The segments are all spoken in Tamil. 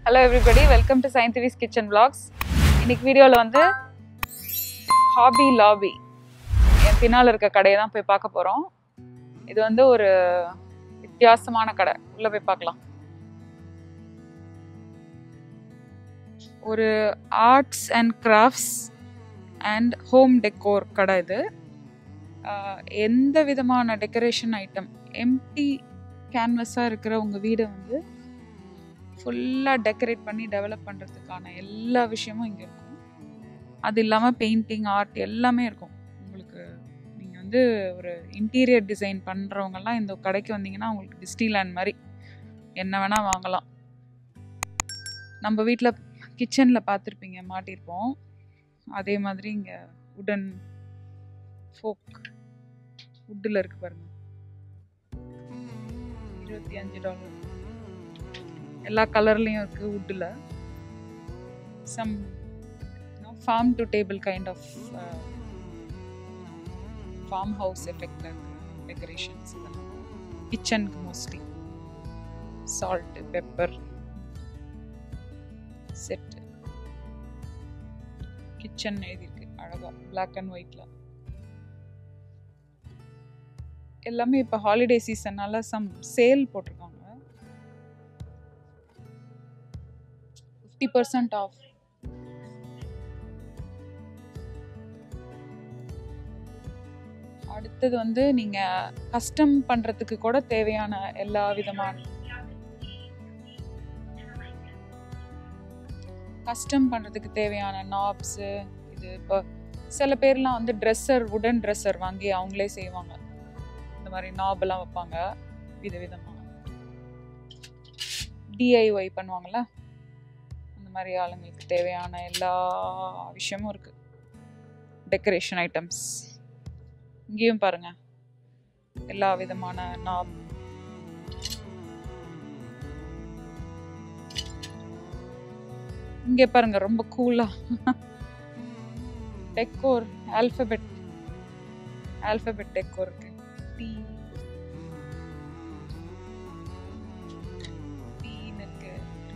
ஹலோ எவ்ரிபடி வெல்கம் டு சயின்டிவிஸ் கிச்சன் vlogs இன்னைக்கு வீடியோவில் வந்து ஹாபி லாபி என் பின்னால் இருக்க கடையை தான் போய் பார்க்க போகிறோம் இது வந்து ஒரு வித்தியாசமான கடை உள்ளே போய் பார்க்கலாம் ஒரு arts and crafts and home decor கடை இது ஆஹ் எந்த விதமான டெக்கரேஷன் ஐட்டம் எம்டி கேன்வஸாக இருக்கிற உங்கள் வீடை வந்து ஃபுல்லாக டெக்கரேட் பண்ணி டெவலப் பண்ணுறதுக்கான எல்லா விஷயமும் இங்கே இருக்கும் அது இல்லாமல் பெயிண்டிங் ஆர்ட் எல்லாமே இருக்கும் உங்களுக்கு நீங்கள் வந்து ஒரு இன்டீரியர் டிசைன் பண்ணுறவங்கலாம் இந்த கடைக்கு வந்தீங்கன்னா உங்களுக்கு டிஸ்னிலேண்ட் மாதிரி என்ன வேணால் வாங்கலாம் நம்ம வீட்டில் கிச்சனில் பார்த்துருப்பீங்க மாட்டியிருப்போம் அதே மாதிரி இங்கே உடன் ஃபோக் வுட்டில் இருக்கு பாருங்க இருபத்தி அஞ்சு டாலர் எல்லா கலர்லேயும் இருக்கு வுட்டில் some farm to table kind of farm house எஃபெக்டில் இருக்கு டெக்கரேஷன்ஸ் இதெல்லாம் கிச்சனுக்கு mostly salt pepper set kitchen எழுதியிருக்கு அழகா பிளாக் அண்ட் ஒயிட்ல எல்லாமே இப்போ ஹாலிடே சீசன்னால சம் சேல் போட்டிருக்காங்க ஃபிஃப்டி பர்சன்ட் ஆஃப் அடுத்தது வந்து நீங்க கஸ்டம் பண்றதுக்கு கூட தேவையான எல்லா விதமான கஸ்டம் பண்றதுக்கு தேவையான நாப்ஸு இது இப்போ சில பேர்லாம் வந்து ட்ரெஸ்ஸர் உடன் ட்ரெஸ்ஸர் வாங்கி அவங்களே செய்வாங்க இந்த மாதிரி நாபெல்லாம் வைப்பாங்க விதவிதமாக டிஐஒய் பண்ணுவாங்கள்ல அந்த மாதிரி ஆளுங்களுக்கு தேவையான எல்லா விஷயமும் இருக்கு டெக்கரேஷன் ஐட்டம்ஸ் இங்கேயும் பாருங்க எல்லா விதமான நாப் இங்கே பாருங்க ரொம்ப கூலா டெக்கோர் ஆல்பபெட் ஆல்பபெட் டெக்கோர் இருக்கு டி டீன்னு இருக்கு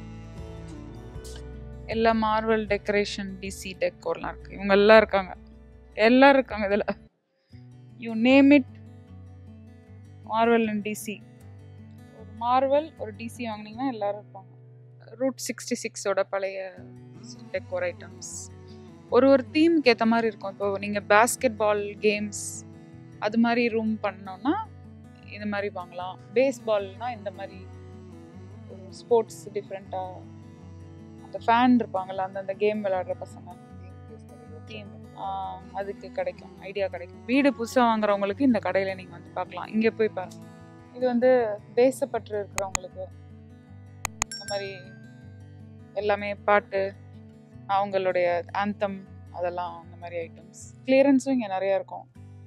எல்லா மார்வல் டெக்கரேஷன் டிசி டெக்கோர்லாம் இருக்கு இவங்க எல்லாம் இருக்காங்க எல்லாரும் இருக்காங்க இதுல you name it Marvel and DC ஒரு மார்வல் ஒரு டிசி வாங்குனீங்கன்னா எல்லாரும் இருப்பாங்க ரூட் சிக்ஸ்டி சிக்ஸோட பழைய டெக்கோர் ஐட்டம்ஸ் ஒரு ஒரு தீமுக்கு ஏற்ற மாதிரி இருக்கும் இப்போ நீங்கள் பேஸ்கெட் பால் கேம்ஸ் அது மாதிரி ரூம் பண்ணோன்னா இந்த மாதிரி வாங்கலாம் பேஸ்பால்னா இந்த மாதிரி ஒரு ஸ்போர்ட்ஸ் டிஃப்ரெண்ட்டாக அந்த ஃபேன் இருப்பாங்கல்ல அந்தந்த கேம் விளையாடுற பசங்க டீம் அதுக்கு கிடைக்கும் ஐடியா கிடைக்கும் வீடு புதுசாக வாங்குறவங்களுக்கு இந்த கடையில் நீங்கள் வந்து பார்க்கலாம் இங்கே போய் பாருங்க இது வந்து தேசப்பற்று இருக்கிறவங்களுக்கு இந்த மாதிரி எல்லாமே பாட்டு அவங்களுடைய ஆந்தம் அதெல்லாம் அந்த மாதிரி ஐட்டம்ஸ் கிளியரன்ஸும் இங்கே நிறையா இருக்கும்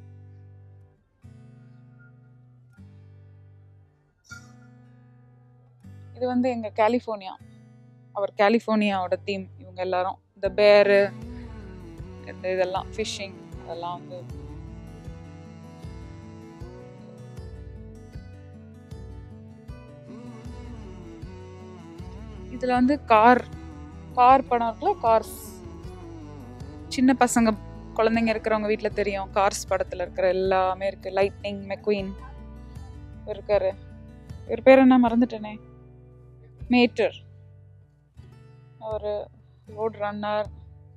இது வந்து எங்க கலிஃபோர்னியா அவர் கலிஃபோர்னியாவோட தீம் இவங்க எல்லாரும் இந்த பேரு இந்த இதெல்லாம் ஃபிஷ்ஷிங் அதெல்லாம் வந்து இதுல வந்து கார் கார் படம் இருக்குல்ல கார்ஸ் சின்ன பசங்க குழந்தைங்க இருக்கிறவங்க வீட்டில் தெரியும் கார்ஸ் படத்தில் இருக்கிற எல்லாமே இருக்கு லைட்னிங் மெக்வீன் இருக்காரு இவர் பேர் என்ன மறந்துட்டேனே மேட்டர் ஒரு ரோட் ரன்னர்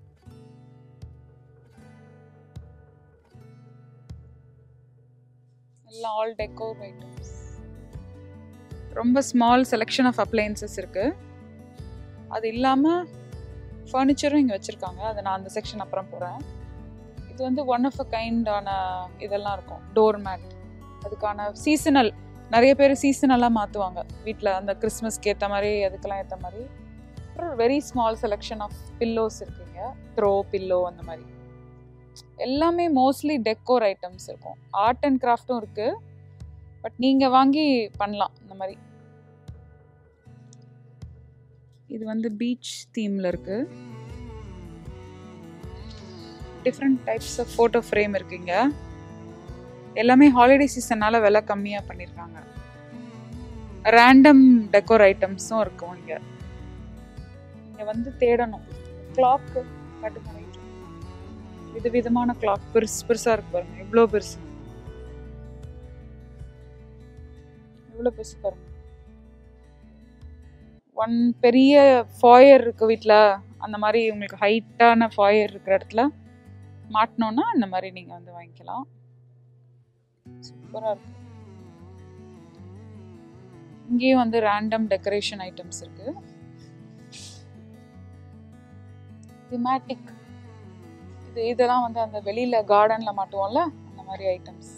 எல்லாம் ஆல் டெக்கோர் ஐட்டம்ஸ் ரொம்ப ஸ்மால் செலெக்ஷன் ஆஃப் அப்ளையன்சஸ் இருக்கு அது இல்லாமல் ஃபர்னிச்சரும் இங்கே வச்சுருக்காங்க அதை நான் அந்த செக்ஷன் அப்புறம் போகிறேன் இது வந்து ஒன் ஆஃப் அ கைண்டான இதெல்லாம் இருக்கும் டோர் மேட் அதுக்கான சீசனல் நிறைய பேர் சீசனலாக மாற்றுவாங்க வீட்டில் அந்த கிறிஸ்மஸ்க்கு ஏற்ற மாதிரி அதுக்கெல்லாம் ஏற்ற மாதிரி அப்புறம் very small selection of pillows இருக்குங்க த்ரோ பில்லோ அந்த மாதிரி எல்லாமே மோஸ்ட்லி டெக்கோர் ஐட்டம்ஸ் இருக்கும் ஆர்ட் அண்ட் கிராஃப்டும் இருக்குது பட் நீங்கள் வாங்கி பண்ணலாம் இந்த மாதிரி இது வந்து பீச் தீமில் இருக்கு different types of photo frame இருக்குங்க எல்லாமே ஹாலிடே சீசனால விலை கம்மியாக பண்ணியிருக்காங்க ரேண்டம் டெக்கோர் ஐட்டம்ஸும் இருக்கும் இங்கே இங்கே வந்து தேடணும் கிளாக்கு காட்டுங்க ரைட் வித விதமான கிளாக் பெருசு பெருசாக இருக்கு பாருங்க எவ்வளோ பெருசு எவ்வளோ பெருசு பாருங்க ஒன் பெரிய ஃபாயர் இருக்கு வீட்டில் அந்த மாதிரி உங்களுக்கு ஹைட்டான ஃபாயர் இருக்கிற இடத்துல மாட்டினோன்னா இந்த மாதிரி நீங்கள் வந்து வாங்கிக்கலாம் சூப்பராக இருக்கு இங்கேயும் வந்து ரேண்டம் டெக்கரேஷன் ஐட்டம்ஸ் இருக்கு திமேட்டிக் இது இதெல்லாம் வந்து அந்த வெளியில கார்டன்ல மாட்டுவோம்ல அந்த மாதிரி ஐட்டம்ஸ்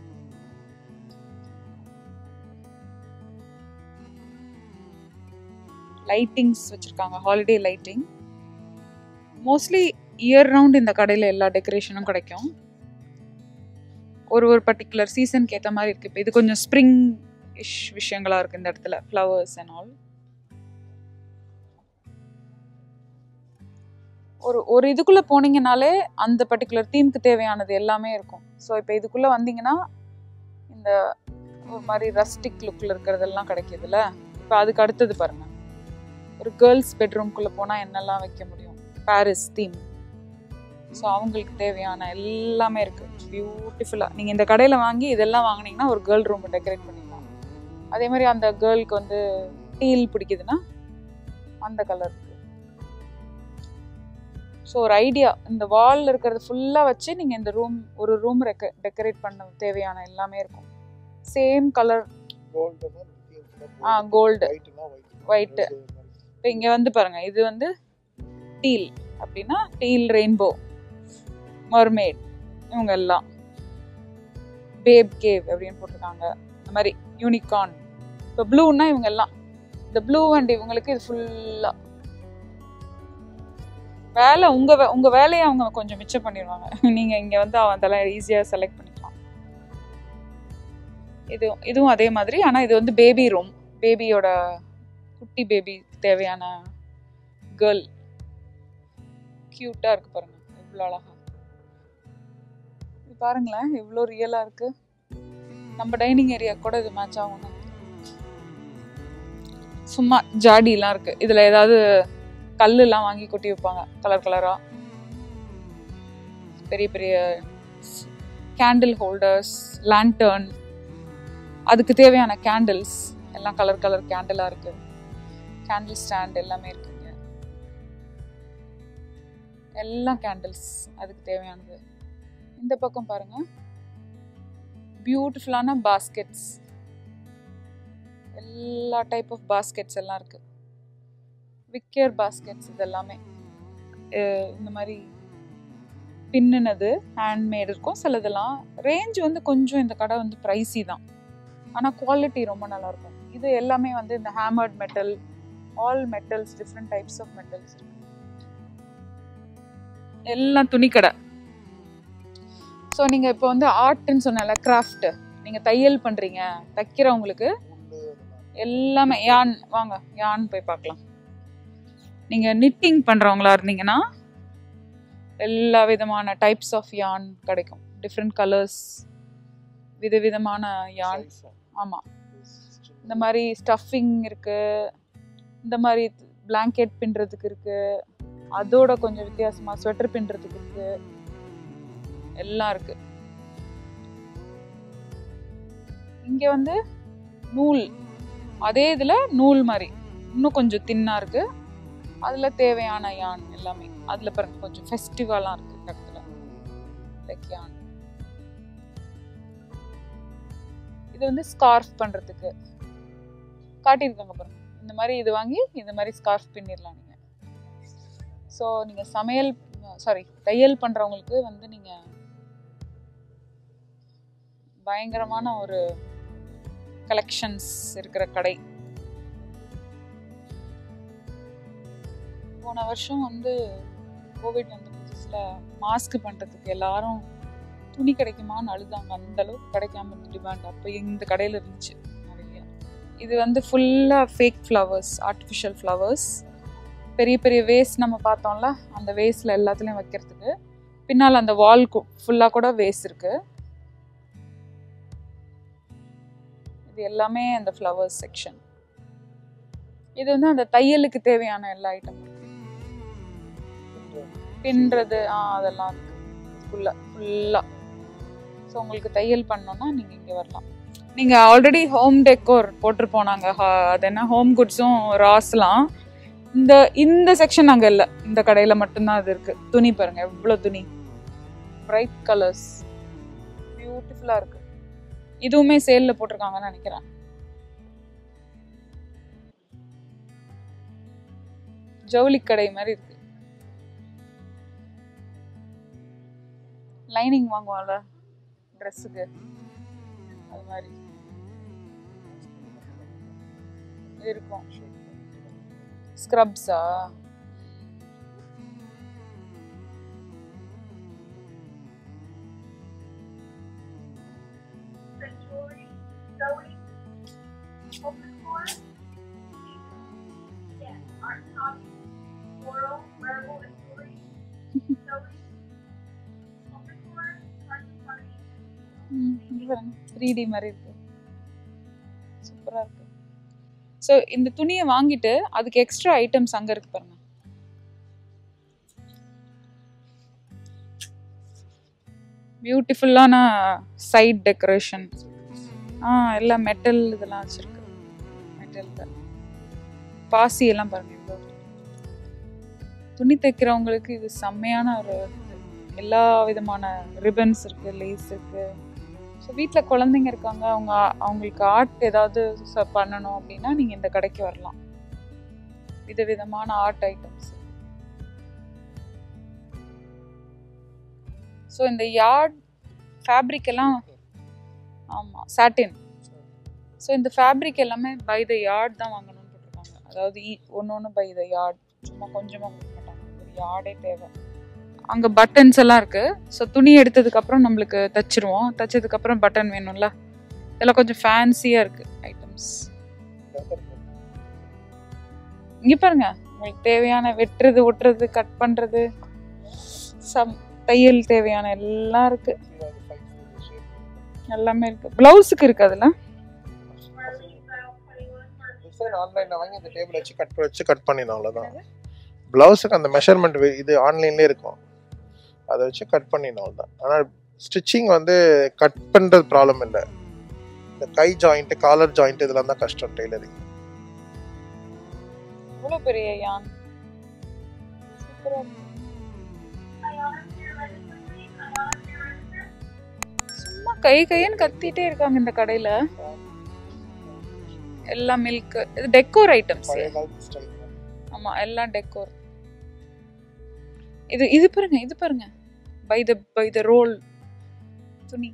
லைட்டிங்ஸ் வச்சிருக்காங்க holiday lighting mostly year round இந்த கடையில் எல்லா டெக்கரேஷனும் கிடைக்கும் ஒரு ஒரு பர்டிகுலர் சீசனுக்கு ஏற்ற மாதிரி இருக்கு இப்போ இது கொஞ்சம் ஸ்ப்ரிங் இஷ் விஷயங்களா இருக்கு இந்த இடத்துல ஃப்ளவர்ஸ் அண்ட் ஆல் ஒரு ஒரு இதுக்குள்ள போனீங்கனாலே அந்த பர்டிகுலர் தீமுக்கு தேவையானது எல்லாமே இருக்கும் ஸோ இப்போ இதுக்குள்ள வந்தீங்கன்னா இந்த ஒரு மாதிரி ரஸ்டிக் லுக்கில் இருக்கிறதெல்லாம் கிடைக்கிதுல்ல இப்போ அதுக்கு அடுத்தது பாருங்க ஒரு கேர்ள்ஸ் பெட்ரூம்குள்ளே போனால் என்னெல்லாம் வைக்க முடியும் பாரிஸ் தீம் ஸோ அவங்களுக்கு தேவையான எல்லாமே இருக்கு பியூட்டிஃபுல்லாக நீங்கள் இந்த கடையில் வாங்கி இதெல்லாம் வாங்குனீங்கன்னா ஒரு கேர்ள் ரூம் டெக்கரேட் பண்ணிக்கலாம் அதே மாதிரி அந்த கேர்ளுக்கு வந்து டீல் பிடிக்குதுன்னா அந்த கலர் இருக்கு ஸோ ஒரு ஐடியா இந்த வால் இருக்கிறது ஃபுல்லாக வச்சு நீங்கள் இந்த ரூம் ஒரு ரூம் ரெக்க டெக்கரேட் பண்ண தேவையான எல்லாமே இருக்கும் சேம் கலர் ஆ கோல்டு ஒயிட்டு இப்போ இங்கே வந்து பாருங்க இது வந்து டீல் அப்படின்னா டீல் ரெயின்போ மர்மேட் இவங்க எல்லாம் பேப் கேவ் அப்படின்னு போட்டிருக்காங்க இந்த மாதிரி யூனிகார்ன் இப்போ ப்ளூன்னா இவங்க எல்லாம் இந்த ப்ளூ அண்ட் இவங்களுக்கு இது ஃபுல்லாக வேலை உங்க வே- உங்க வேலையை அவங்க கொஞ்சம் மிச்சம் பண்ணிடுவாங்க நீங்க இங்க வந்து அவன் அதெல்லாம் ஈஸியா செலக்ட் பண்ணிக்கலாம் இது இதுவும் அதே மாதிரி ஆனா இது வந்து பேபி ரூம் பேபியோட குட்டி பேபி தேவையான கேர்ள் கியூட்டா இருக்கு பாருங்க எவ்வளோ அழகா இது பாருங்களேன் எவ்வளோ ரியலா இருக்கு நம்ம டைனிங் ஏரியா கூட இது மேட்ச் ஆகும் சும்மா ஜாடிலாம் இருக்கு இதுல ஏதாவது கல்லுலாம் வாங்கி கொட்டி வைப்பாங்க கலர் கலரா பெரிய பெரிய கேண்டில் ஹோல்டர்ஸ் லேண்டர்ன் அதுக்கு தேவையான கேண்டில்ஸ் எல்லாம் கலர் கலர் கேண்டிலா இருக்கு கேண்டில் ஸ்டாண்ட் எல்லாமே இருக்குங்க எல்லாம் கேண்டில்ஸ் அதுக்கு தேவையானது இந்த பக்கம் பாருங்க பியூட்டிஃபுல்லான பாஸ்கெட்ஸ் எல்லா டைப் ஆஃப் பாஸ்கெட்ஸ் எல்லாம் இருக்கு விக்கர் பாஸ்கெட்ஸ் இது எல்லாமே அஹ் இந்த மாதிரி பின்னுனது ஹேண்ட்மேட் இருக்கும் சிலதெல்லாம் ரேஞ்ச் வந்து கொஞ்சம் இந்த கடை வந்து ப்ரைஸி தான் ஆனால் குவாலிட்டி ரொம்ப நல்லா இருக்கும் இது எல்லாமே வந்து இந்த hammered metal all metals different types of metals இருக்கு எல்லாம் துணிக்கடை ஸோ நீங்கள் இப்போ வந்து ஆர்ட்னு சொன்னல கிராஃப்ட் நீங்கள் தையல் பண்ணுறீங்க தைக்கிறவங்களுக்கு எல்லாமே யான் வாங்க யான் போய் பார்க்கலாம் நீங்கள் நிட்டிங் பண்ணுறவங்களா இருந்தீங்கன்னா எல்லா விதமான டைப்ஸ் ஆஃப் யான் கிடைக்கும் டிஃப்ரெண்ட் கலர்ஸ் விதவிதமான யான் ஆமாம் இந்த மாதிரி ஸ்டஃபிங் இருக்கு இந்த மாதிரி பிளாங்கெட் பின்னுறதுக்கு இருக்கு அதோட கொஞ்சம் வித்தியாசமா ஸ்வெட்டர் பின்னுறதுக்கு இருக்கு எல்லாம் இருக்கு இங்க வந்து நூல் அதே இதுல நூல் மாதிரி இன்னும் கொஞ்சம் தின்னா இருக்கு அதுல தேவையான யான் எல்லாமே அதுல பாருங்க கொஞ்சம் ஃபெஸ்டிவலாம் இருக்கு இந்த இடத்துல லைக் யான் இது வந்து ஸ்கார்ஃப் பண்றதுக்கு காட்டியிருக்காங்க பாருங்க இந்த மாதிரி இது வாங்கி இந்த மாதிரி ஸ்கார்ஃப் பின்னிடலாம் நீங்க ஸோ நீங்க சமையல் சாரி தையல் பண்றவங்களுக்கு வந்து நீங்க பயங்கரமான ஒரு கலெக்ஷன்ஸ் இருக்கிற கடை போன வருஷம் வந்து கோவிட் வந்த புதுசுல மாஸ்க் பண்றதுக்கு எல்லாரும் துணி கிடைக்குமான்னு அழுதாங்க அந்த அளவுக்கு கிடைக்காம இருந்த டிமாண்ட் அப்போ இந்த கடையில இருந்துச்சு நிறைய இது வந்து ஃபுல்லா ஃபேக் ஃப்ளவர்ஸ் ஆர்டிஃபிஷியல் ஃப்ளவர்ஸ் பெரிய பெரிய வேஸ்ட் நம்ம பார்த்தோம்ல அந்த வேஸ்ட்ல எல்லாத்துலயும் வைக்கிறதுக்கு பின்னால் அந்த வால் ஃபுல்லா கூட வேஸ்ட் இருக்கு இது எல்லாமே அந்த ஃப்ளவர்ஸ் செக்ஷன் இது வந்து அந்த தையலுக்கு தேவையான எல்லா ஐட்டமும் இருக்கு பின்றது ஆ அதெல்லாம் இருக்கு இதுக்குள்ள ஃபுல்லா ஸோ உங்களுக்கு தையல் பண்ணோம்னா நீங்க இங்க வரலாம் நீங்க ஆல்ரெடி ஹோம் டெக்கோர் போட்டு போனாங்க அது என்ன ஹோம் குட்ஸும் ராஸ்லாம் இந்த இந்த செக்ஷன் அங்க இல்ல இந்த கடையில மட்டும்தான் அது இருக்கு துணி பாருங்க எவ்வளவு துணி பிரைட் கலர்ஸ் பியூட்டிஃபுல்லா இருக்கு இதுவுமே சேல்ல போட்டிருக்காங்கன்னு நினைக்கிறேன் ஜவுளி கடை மாதிரி இருக்கு லைனிங் வாங்குவோம்ல ட்ரெஸ்ஸுக்கு அது மாதிரி இருக்கும் ஸ்க்ரப்ஸா the jewelry, sewing, home decor, yeah, art copy, floral, wearable, and jewelry, sewing, home decor, art party, three D மாதிரி இருக்கு சூப்பரா இருக்கு ஸோ இந்த துணியை வாங்கிட்டு அதுக்கு எக்ஸ்ட்ரா ஐட்டம்ஸ் அங்க இருக்கு பாருங்க பியூட்டிஃபுல்லான சைட் டெக்கரேஷன் ஆ எல்லாம் மெட்டல் இதெல்லாம் வச்சிருக்கு மெட்டல் பாசி எல்லாம் பாருங்க இவ்வளோ துணி தைக்கிறவங்களுக்கு இது செம்மையான ஒரு இது. எல்லா விதமான ரிபன்ஸ் இருக்கு லேஸ் இருக்கு ஸோ வீட்டில் குழந்தைங்க இருக்காங்க அவங்க அவங்களுக்கு ஆர்ட் ஏதாவது ச- பண்ணணும் அப்படின்னா நீங்கள் இந்த கடைக்கு வரலாம் விதவிதமான ஆர்ட் ஐட்டம்ஸ் ஸோ இந்த யார்ட் ஃபேப்ரிக் எல்லாம் ஆமாம் சாட்டின் ஸோ இந்த ஃபேப்ரிக் எல்லாமே பை த யார்ட் தான் வாங்கணும்னு போட்டிருக்காங்க அதாவது ஒன்று ஒன்று பை த யார்ட் சும்மா கொஞ்சமாக கொடுக்க மாட்டாங்க ஒரு யார்டே தேவை அங்கே பட்டன்ஸ் எல்லாம் இருக்கு ஸோ துணி எடுத்ததுக்கு அப்புறம் நம்மளுக்கு தச்சிருவோம் தச்சதுக்கு அப்புறம் பட்டன் வேணும்ல இதெல்லாம் கொஞ்சம் ஃபேன்சியாக இருக்கு ஐட்டம்ஸ் இங்க பாருங்க உங்களுக்கு தேவையான வெட்டுறது ஒட்டுறது கட் பண்றது சம் தையல் தேவையான எல்லாம் இருக்கு எல்லாமே இருக்கு பிளவுஸுக்கு இருக்கு அதுல Marley Style 21 for டிசைன் ஆன்லைன்ல வாங்கி இந்த டேபிள் வச்சு கட் வச்சு கட் பண்ணிடணும் அவ்வளோதான் பிளவுஸுக்கு அந்த மெஷர்மெண்ட் இது ஆன்லைன்லேயே இருக்கும் அதை வச்சு கட் பண்ணிடணும் அவ்வளோதான் ஆனால் ஸ்டிச்சிங் வந்து கட் பண்ணுறது ப்ராப்ளம் இல்லை இந்த கை ஜாயிண்ட் காலர் ஜாயிண்ட் இதெல்லாம் தான் கஷ்டம் டெய்லரிங் இவ்வளவு பெரிய யான் சூப்பரா இருக்கு I honor your register, please. I honor your register. சும்மா கை கையன்னு கத்திட்டே இருக்காங்க இந்த கடையில எல்லாம் மில்க் இது டெக்கோர் ஐட்டம்ஸ் பழைய காலத்து ஸ்டைல் ஆமா எல்லாம் டெக்கோர் இது இது பாருங்க இது பாருங்க by the by the roll துணி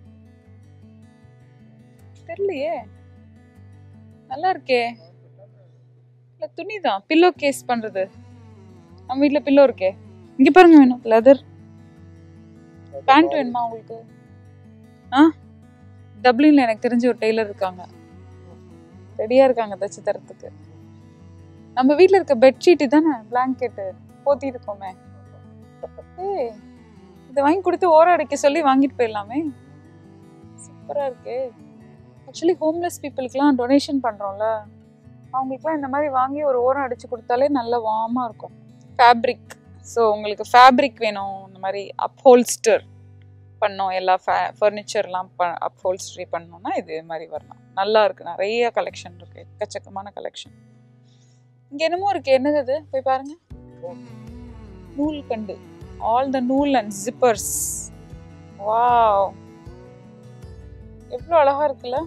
தெரியலையே நல்லா இருக்கே இல்ல துணி தான் பில்லோ கேஸ் பண்றது நம்ம வீட்ல பில்லோ இருக்கே இங்க பாருங்க வேணும் லெதர் பேண்ட் வேணுமா உங்களுக்கு ஆ டப்ளின்ல எனக்கு தெரிஞ்ச ஒரு டெய்லர் இருக்காங்க ரெடியா இருக்காங்க தச்சு தரத்துக்கு நம்ம வீட்ல இருக்க பெட்ஷீட் தானே பிளாங்கெட்டு போத்தி இருக்கோமே ஏய் இதை வாங்கி கொடுத்து ஓரம் அடைக்க சொல்லி வாங்கிட்டு போயிடலாமே சூப்பரா இருக்கே ஆக்சுவலி ஹோம்லெஸ் பீப்புளுக்குலாம் டொனேஷன் பண்றோம்ல அவங்களுக்குலாம் இந்த மாதிரி வாங்கி ஒரு ஓரம் அடிச்சு கொடுத்தாலே நல்ல வார்மா இருக்கும் ஃபேப்ரிக் ஸோ உங்களுக்கு ஃபேப்ரிக் வேணும் இந்த மாதிரி அப்ஹோல்ஸ்டர் பண்ணோம் எல்லா ஃபே ஃபர்னிச்சர்லாம் ப அப்ஹோல்ஸ்ட்ரி பண்ணோம்னா இது மாதிரி வரலாம் நல்லா இருக்கு நிறைய கலெக்ஷன் இருக்கு எக்கச்சக்கமான கலெக்ஷன் இங்க என்னமோ இருக்கு என்னது அது போய் பாருங்க நூல் கண்டு ஆல் த நூல் அண்ட் ஜிப்பர்ஸ் வாவ் எவ்வளோ அழகா இருக்குல்ல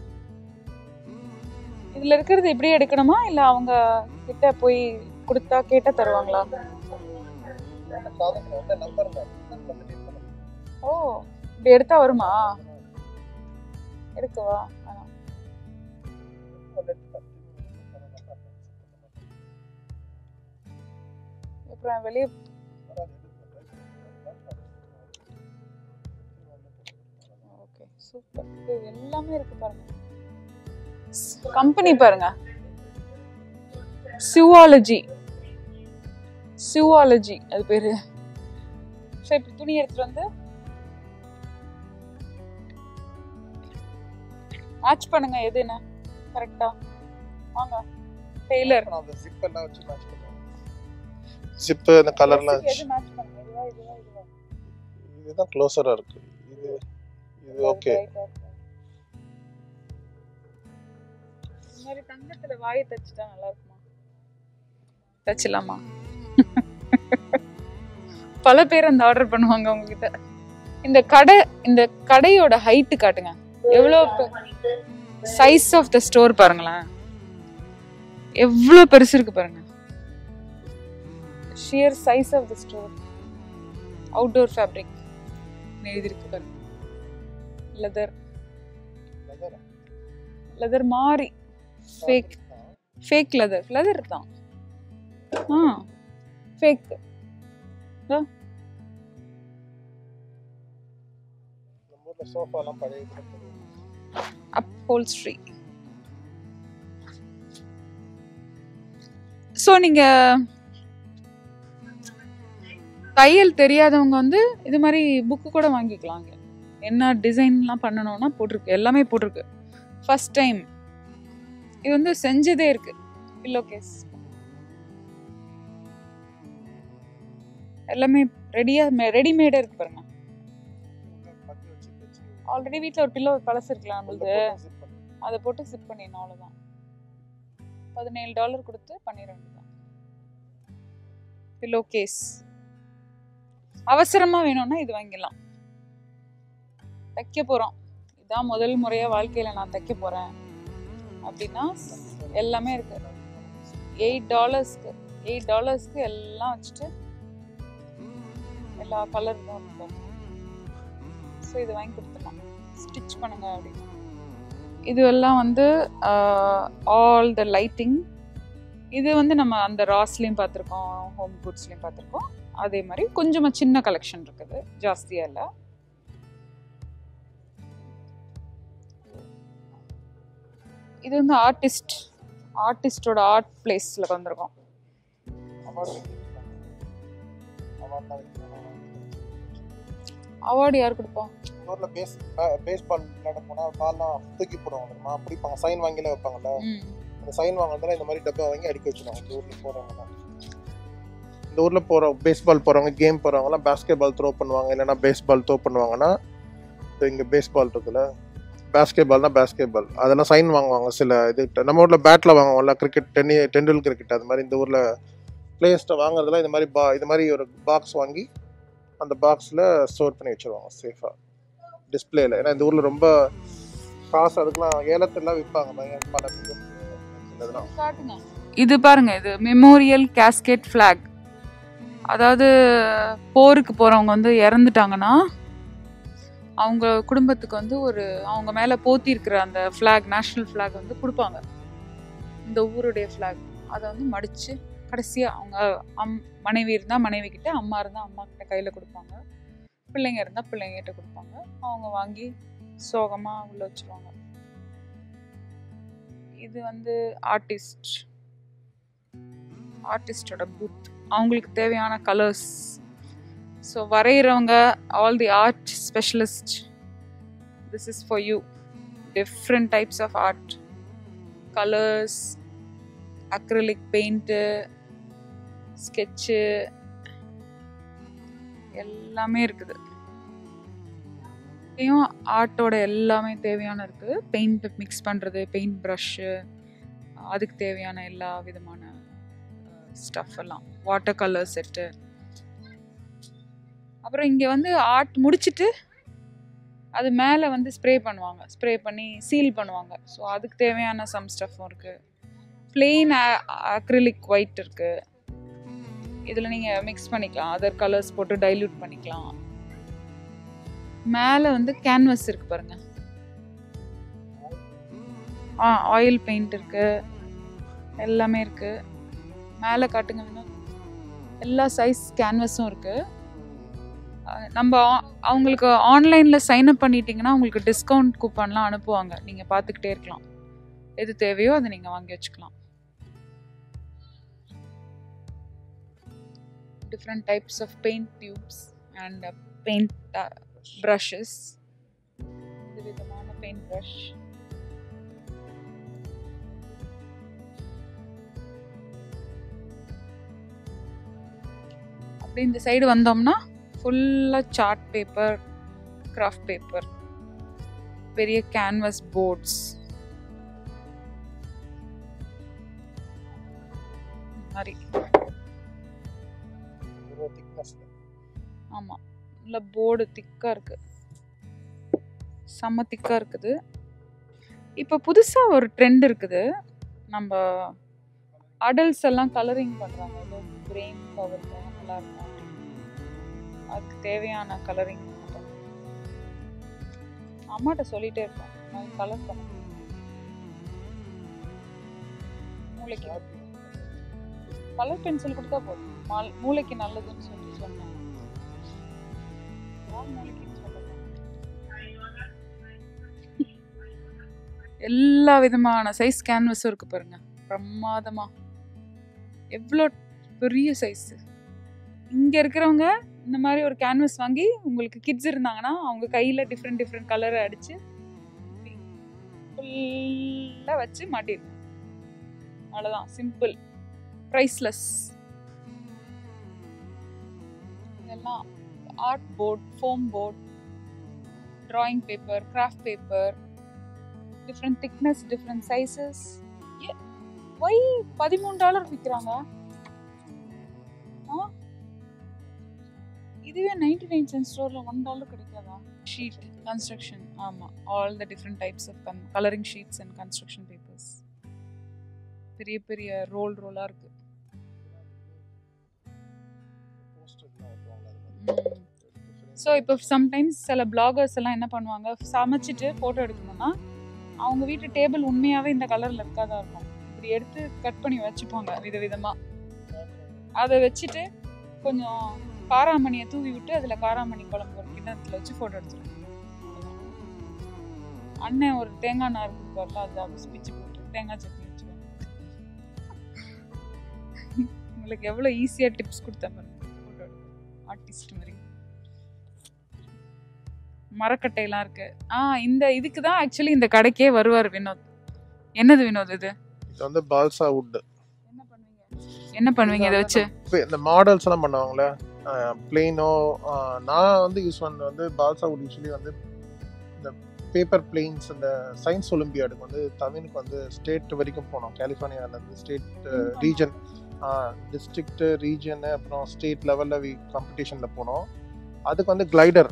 இதுல இருக்கிறது இப்படி எடுக்கணுமா இல்ல அவங்க கிட்ட போய் கொடுத்தா கேட்டா தருவாங்களா சாதனை வந்து நம்பர் ஓ இப்படி எடுத்தா வருமா எடுக்கவா வேணாம். அப்புறம் வெளியே ஓகே சூப்பர் எல்லாமே இருக்கு பாருங்க கம்பெனி பாருங்க சிவாலஜி சிவாலஜி அது பேரு சரி இப்ப துணி எடுத்துட்டு வந்து மேட்ச் பண்ணுங்க எதுன்னு கரெக்டா வாங்க டெய்லர் அந்த ஜிப் எல்லாம் வச்சு மேட்ச் பண்ணுவோம் ஜிப்பு அந்த கலர்லாம் எது வச்சு மேட்ச் பண்ணுங்க இதுவா இதுவா இதுவா இதுதான் க்ளோஸரா இருக்கு இது இது ஓகே இந்த மாதிரி தங்கத்துல வாயை தச்சுட்டா நல்லா இருக்குமா தச்சிடலாமா பல பேர் அந்த ஆர்டர் பண்ணுவாங்க உங்ககிட்ட இந்த கடை இந்த கடையோட ஹைட்டு காட்டுங்க எவ்வளோ சைஸ் ஆஃப் த ஸ்டோர் பாருங்களேன் எவ்வளோ பெருசு இருக்கு பாருங்க sheer size of the store outdoor fabric எழுதிருக்கு பாருங்க லெதர் லெதர் மாதிரி ஃபேக் ஃபேக் லெதர் லெதர் தான் ஆ ஃபேக் நம்ம ஊர்ல சோஃபாலாம் பழைய இதுல போடுவோம். upholstery ஸோ நீங்க தையல் தெரியாதவங்க வந்து இது மாதிரி புக்கு கூட வாங்கிக்கலாங்க என்ன டிசைன்லாம் பண்ணணும்னா போட்டிருக்கு எல்லாமே போட்டிருக்கு ஃபர்ஸ்ட் டைம் இது வந்து செஞ்சதே இருக்கு பில்லோ கேஸ் எல்லாமே ரெடியா ரெடிமேடே இருக்கு பாருங்க பத்தி வச்சு வச்சு ஆல்ரெடி வீட்டில் ஒரு பில்லோ பழசு இருக்கலாம் உள்ள நம்மளுது போட்டு zip பண்ணி. அதை போட்டு சிப் பண்ணிடணும் அவ்வளோதான் பதினேழு டாலர் கொடுத்து பண்ணிட வேண்டியதான் பில்லோ கேஸ் அவசரமா வேணும்னா இது வாங்கிடலாம் தைக்க போறோம் இதான் முதல் முறையா வாழ்க்கையில நான் தைக்க போறேன் அப்படின்னா எல்லாமே இருக்கு எயிட் டாலர்ஸ்க்கு எயிட் டாலர்ஸ்க்கு எல்லாம் வச்சுட்டு எல்லா கலர் தான் ஸோ இது வாங்கி கொடுத்துடலாம் ஸ்டிச் பண்ணுங்க அப்படின்னு இது எல்லாம் வந்து ஆல் த லைட்டிங் இது வந்து நம்ம அந்த ராஸ்லேயும் பார்த்துருக்கோம் ஹோம் குட்ஸ்லேயும் பார்த்துருக்கோம் அதே மாதிரி கொஞ்சமாக சின்ன கலெக்ஷன் இருக்குது ஜாஸ்தியாக இல்லை இது வந்து ஆர்டிஸ்ட் ஆர்டிஸ்டோட ஆர்ட் பிளேஸில் வந்திருக்கோம் award வாங்கியிருக்காங்க. awardலாம் வைக்கிறாங்க. அவார்டு யார் கொடுப்போம் இந்த ஊர்ல பேஸ் பேஸ் பால் விளையாட போனா பால்லாம் தூக்கி போடுவாங்க தெரியுமா பிடிப்பாங்க சைன் வாங்கில வைப்பாங்கல்ல ம் அந்த சைன் வாங்குறதுல இந்த மாதிரி டப்பா வாங்கி அடிக்க வச்சிருவாங்க இந்த ஊர்ல போறவங்க இந்த ஊர்ல போற பேஸ்பால் போறவங்க கேம் போறவங்கலாம் பேஸ்கெட் பால் த்ரோ பண்ணுவாங்க இல்லைன்னா பேஸ்பால் த்ரோ பண்ணுவாங்கன்னா இப்போ இங்க பேஸ்பால் இருக்குல்ல பேஸ்கெட் பால்னா பேஸ்கெட் பால் அதெல்லாம் சைன் வாங்குவாங்க சில இது நம்ம ஊர்ல பேட்ல வாங்குவாங்கல்ல கிரிக்கெட் டென்னி டெண்டுல் கிரிக்கெட் அது மாதிரி இந்த ஊர்ல பிளேயர்ஸ்ட்ட வாங்குறதுல இந்த மாதிரி பா இது மாதிரி ஒரு பாக்ஸ் வாங்கி அந்த பாக்ஸில் ஸ்டோர் பண்ணி வச்சிருவாங்க சேஃபாக டிஸ்பிளேல ஏன்னா இந்த ஊரில் ரொம்ப காசு அதுக்கெல்லாம் ஏலத்தெல்லாம் விற்பாங்க பயங்கர பல இதெல்லாம் காட்டுங்க இது பாருங்க இது மெமோரியல் கேஸ்கெட் ஃபிளாக் அதாவது போருக்கு போறவங்க வந்து இறந்துட்டாங்கன்னா அவங்க குடும்பத்துக்கு வந்து ஒரு அவங்க மேல போத்தி இருக்கிற அந்த ஃபிளாக் நேஷனல் ஃபிளாக் வந்து கொடுப்பாங்க இந்த ஊருடைய ஃபிளாக் அதை வந்து மடிச்சு கடைசியா அவங்க அம் மனைவி இருந்தா மனைவி கிட்ட அம்மா இருந்தா அம்மா கிட்ட கையில கொடுப்பாங்க பிள்ளைங்க இருந்தா பிள்ளைங்க கிட்ட கொடுப்பாங்க அவங்க வாங்கி சோகமா உள்ள வச்சிருவாங்க இது வந்து ஆர்டிஸ்ட் ஆர்டிஸ்டோட பூத் அவங்களுக்கு தேவையான கலர்ஸ் ஸோ வரைகிறவங்க all the art specialist this is for you different types of art colours acrylic paint sketch எல்லாமே இருக்குது இங்கேயும் ஆர்ட்டோட எல்லாமே தேவையான இருக்குது பெயிண்ட் மிக்ஸ் பண்ணுறது பெயிண்ட் ப்ரஷ்ஷு அதுக்கு தேவையான எல்லா விதமான ஸ்டஃப் எல்லாம் வாட்டர் கலர் செட்டு அப்புறம் இங்கே வந்து ஆர்ட் முடிச்சிட்டு அது மேலே வந்து ஸ்ப்ரே பண்ணுவாங்க ஸ்ப்ரே பண்ணி சீல் பண்ணுவாங்க ஸோ அதுக்கு தேவையான சம் ஸ்டஃப்பும் இருக்குது பிளெயின் அக்ரிலிக் ஒயிட் இருக்குது இதில் நீங்கள் மிக்ஸ் பண்ணிக்கலாம் அதர் கலர்ஸ் போட்டு டைல்யூட் பண்ணிக்கலாம் மேலே வந்து கேன்வஸ் இருக்கு பாருங்க ஆ ஆயில் பெயிண்ட் இருக்கு எல்லாமே இருக்கு மேலே காட்டுங்க வேணும் எல்லா சைஸ் கேன்வஸும் இருக்கு அஹ் நம்ம ஆ- அவங்களுக்கு ஆன்லைனில் சைன் அப் பண்ணிட்டீங்கன்னா உங்களுக்கு டிஸ்கவுண்ட் கூப்பன்லாம் அனுப்புவாங்க நீங்கள் பார்த்துக்கிட்டே இருக்கலாம் எது தேவையோ அதை நீங்கள் வாங்கி வச்சுக்கலாம் different types of paint tubes and paint brushes இது விதமான பெயிண்ட் ப்ரஷ் அப்படி இந்த சைடு வந்தோம்னா ஃபுல்லாக சார்ட் பேப்பர் கிராஃப்ட் பேப்பர் பெரிய கேன்வஸ் போர்ட்ஸ் மாதிரி திக்னஸ் ஆமாம் நல்ல போர்டு திக்காக இருக்கு செம்ம திக்காக இருக்குது இப்போ புதுசாக ஒரு ட்ரெண்ட் இருக்குது நம்ம அடல்ட்ஸ் எல்லாம் கலரிங் பண்ணுறாங்க ஏதோ பிரெயின் பவர் நல்லா இருக்கும் அப்படின்னு. அதுக்கு தேவையான கலரிங் அம்மாட்ட சொல்லிட்டே இருப்பேன் கலர் பண்ண மூளைக்கு கலர் பென்சில் கொடுத்தா போதும் மால்- மூளைக்கு நல்லதுன்னு சொல்லி சொன்னேன் யார் மூளைக்குன்னு சொல்லல. எல்லா விதமான சைஸ் கேன்வஸும் இருக்கு பாருங்க பிரமாதமா எவ்வளோ பெரிய சைஸ் இங்க இருக்கிறவங்க இந்த மாதிரி ஒரு கேன்வஸ் வாங்கி உங்களுக்கு கிட்ஸ் இருந்தாங்கன்னா அவங்க கையில டிஃப்ரெண்ட் டிஃப்ரெண்ட் கலரை அடிச்சு ஃபுல்லாக வச்சு மாட்டிருங்க அவ்வளோதான் சிம்பிள் ப்ரைஸ்லெஸ் இதெல்லாம் art board foam board drawing paper craft paper different thickness different sizes why பதிமூணு டாலர் விற்கிறாங்க ஆ இதுவே நைன்டி நைன் சென்ட் ஸ்டோரில் ஒன் டாலர் கிடைக்காதா ஷீட் கன்ஸ்ட்ரக்ஷன் ஆமாம் all the different types of gun colouring sheets and construction papers பெரிய பெரிய ரோல் ரோலாக இருக்கு ஸோ இப்போ சம்டைம்ஸ் சில பிளாகர்ஸ் எல்லாம் என்ன பண்ணுவாங்க சமைச்சிட்டு ஃபோட்டோ எடுக்கணும்னா அவங்க வீட்டு டேபிள் உண்மையாகவே இந்த கலரில் இருக்காதா இருக்கும் இப்படி எடுத்து கட் பண்ணி வச்சுப்பாங்க விதவிதமாக அதை வச்சுட்டு கொஞ்சம் காராமணியை தூவி விட்டு அதில் காராமணி குழம்பு ஒரு கிண்ணத்தில் வச்சு ஃபோட்டோ எடுத்துருவாங்க அண்ணன் ஒரு தேங்காய் நார் கொடுப்பார்ல அதை பிச்சு போட்டு தேங்காய் சட்னி வச்சுருவாங்க உங்களுக்கு எவ்வளோ ஈஸியாக டிப்ஸ் கொடுத்தா பாருங்க ஃபோட்டோ எடுக்க ஆர்டிஸ்ட் மாதிரி மரக்கட்டையெல்லாம் இருக்கு ஆ இந்த இதுக்கு தான் ஆக்சுவலி இந்த கடைக்கே வருவார் வினோத் என்னது வினோத் இது இது வந்து பால்சா வுட் என்ன பண்ணுவீங்க என்ன பண்ணுவீங்க இதை வச்சு இந்த மாடல்ஸ் எல்லாம் பண்ணுவாங்களே பிளெயினோ நான் வந்து யூஸ் பண்ணது வந்து பால்சா வுட் யூஸ்வலி வந்து இந்த பேப்பர் பிளெயின்ஸ் இந்த சயின்ஸ் ஒலிம்பியாடுக்கு வந்து தமிழுக்கு வந்து ஸ்டேட் வரைக்கும் போனோம் கலிஃபோர்னியாவிலேருந்து ஸ்டேட் ரீஜன் டிஸ்ட்ரிக்ட் ரீஜன் அப்புறம் ஸ்டேட் லெவலில் காம்படிஷனில் போனோம் அதுக்கு வந்து கிளைடர்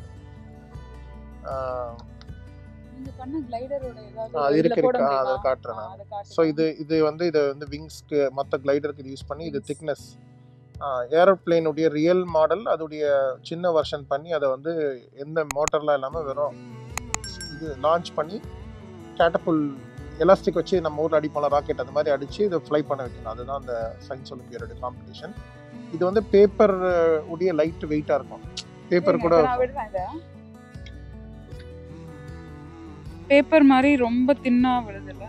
நீங்க பண்ண கிளைடரோட ஏதாவது அது இதுல இருக்கு போட இருக்கு முடியுமா? அதை காட்டுறேன் ஆ, நான் அதை காட்டுங்க. ஸோ இது இது வந்து இது வந்து விங்ஸ்க்கு மற்ற கிளைடருக்கு யூஸ் பண்ணி இது Wings. திக்னஸ் ஏரோப்ளேனுடைய ரியல் மாடல் அதோடைய சின்ன வெர்ஷன் பண்ணி அதை வந்து எந்த மோட்டர்லாம் இல்லாமல் வெறும் இது லான்ச் பண்ணி கேட்டபுல் எலாஸ்டிக் வச்சு நம்ம ஊரில் அடிப்போம்ல ராக்கெட் அந்த மாதிரி அடித்து இதை ஃப்ளை பண்ண வைக்கணும் அதுதான் அந்த சயின்ஸ் ஒலிம்பியரோட காம்படிஷன் இது வந்து பேப்பர் உடைய லைட் வெயிட்டாக இருக்கும் பேப்பர் இருங்க, கூட இப்ப நான் விடுறேன் இதை. பேப்பர் மாதிரி ரொம்ப தின்னா விழுதுல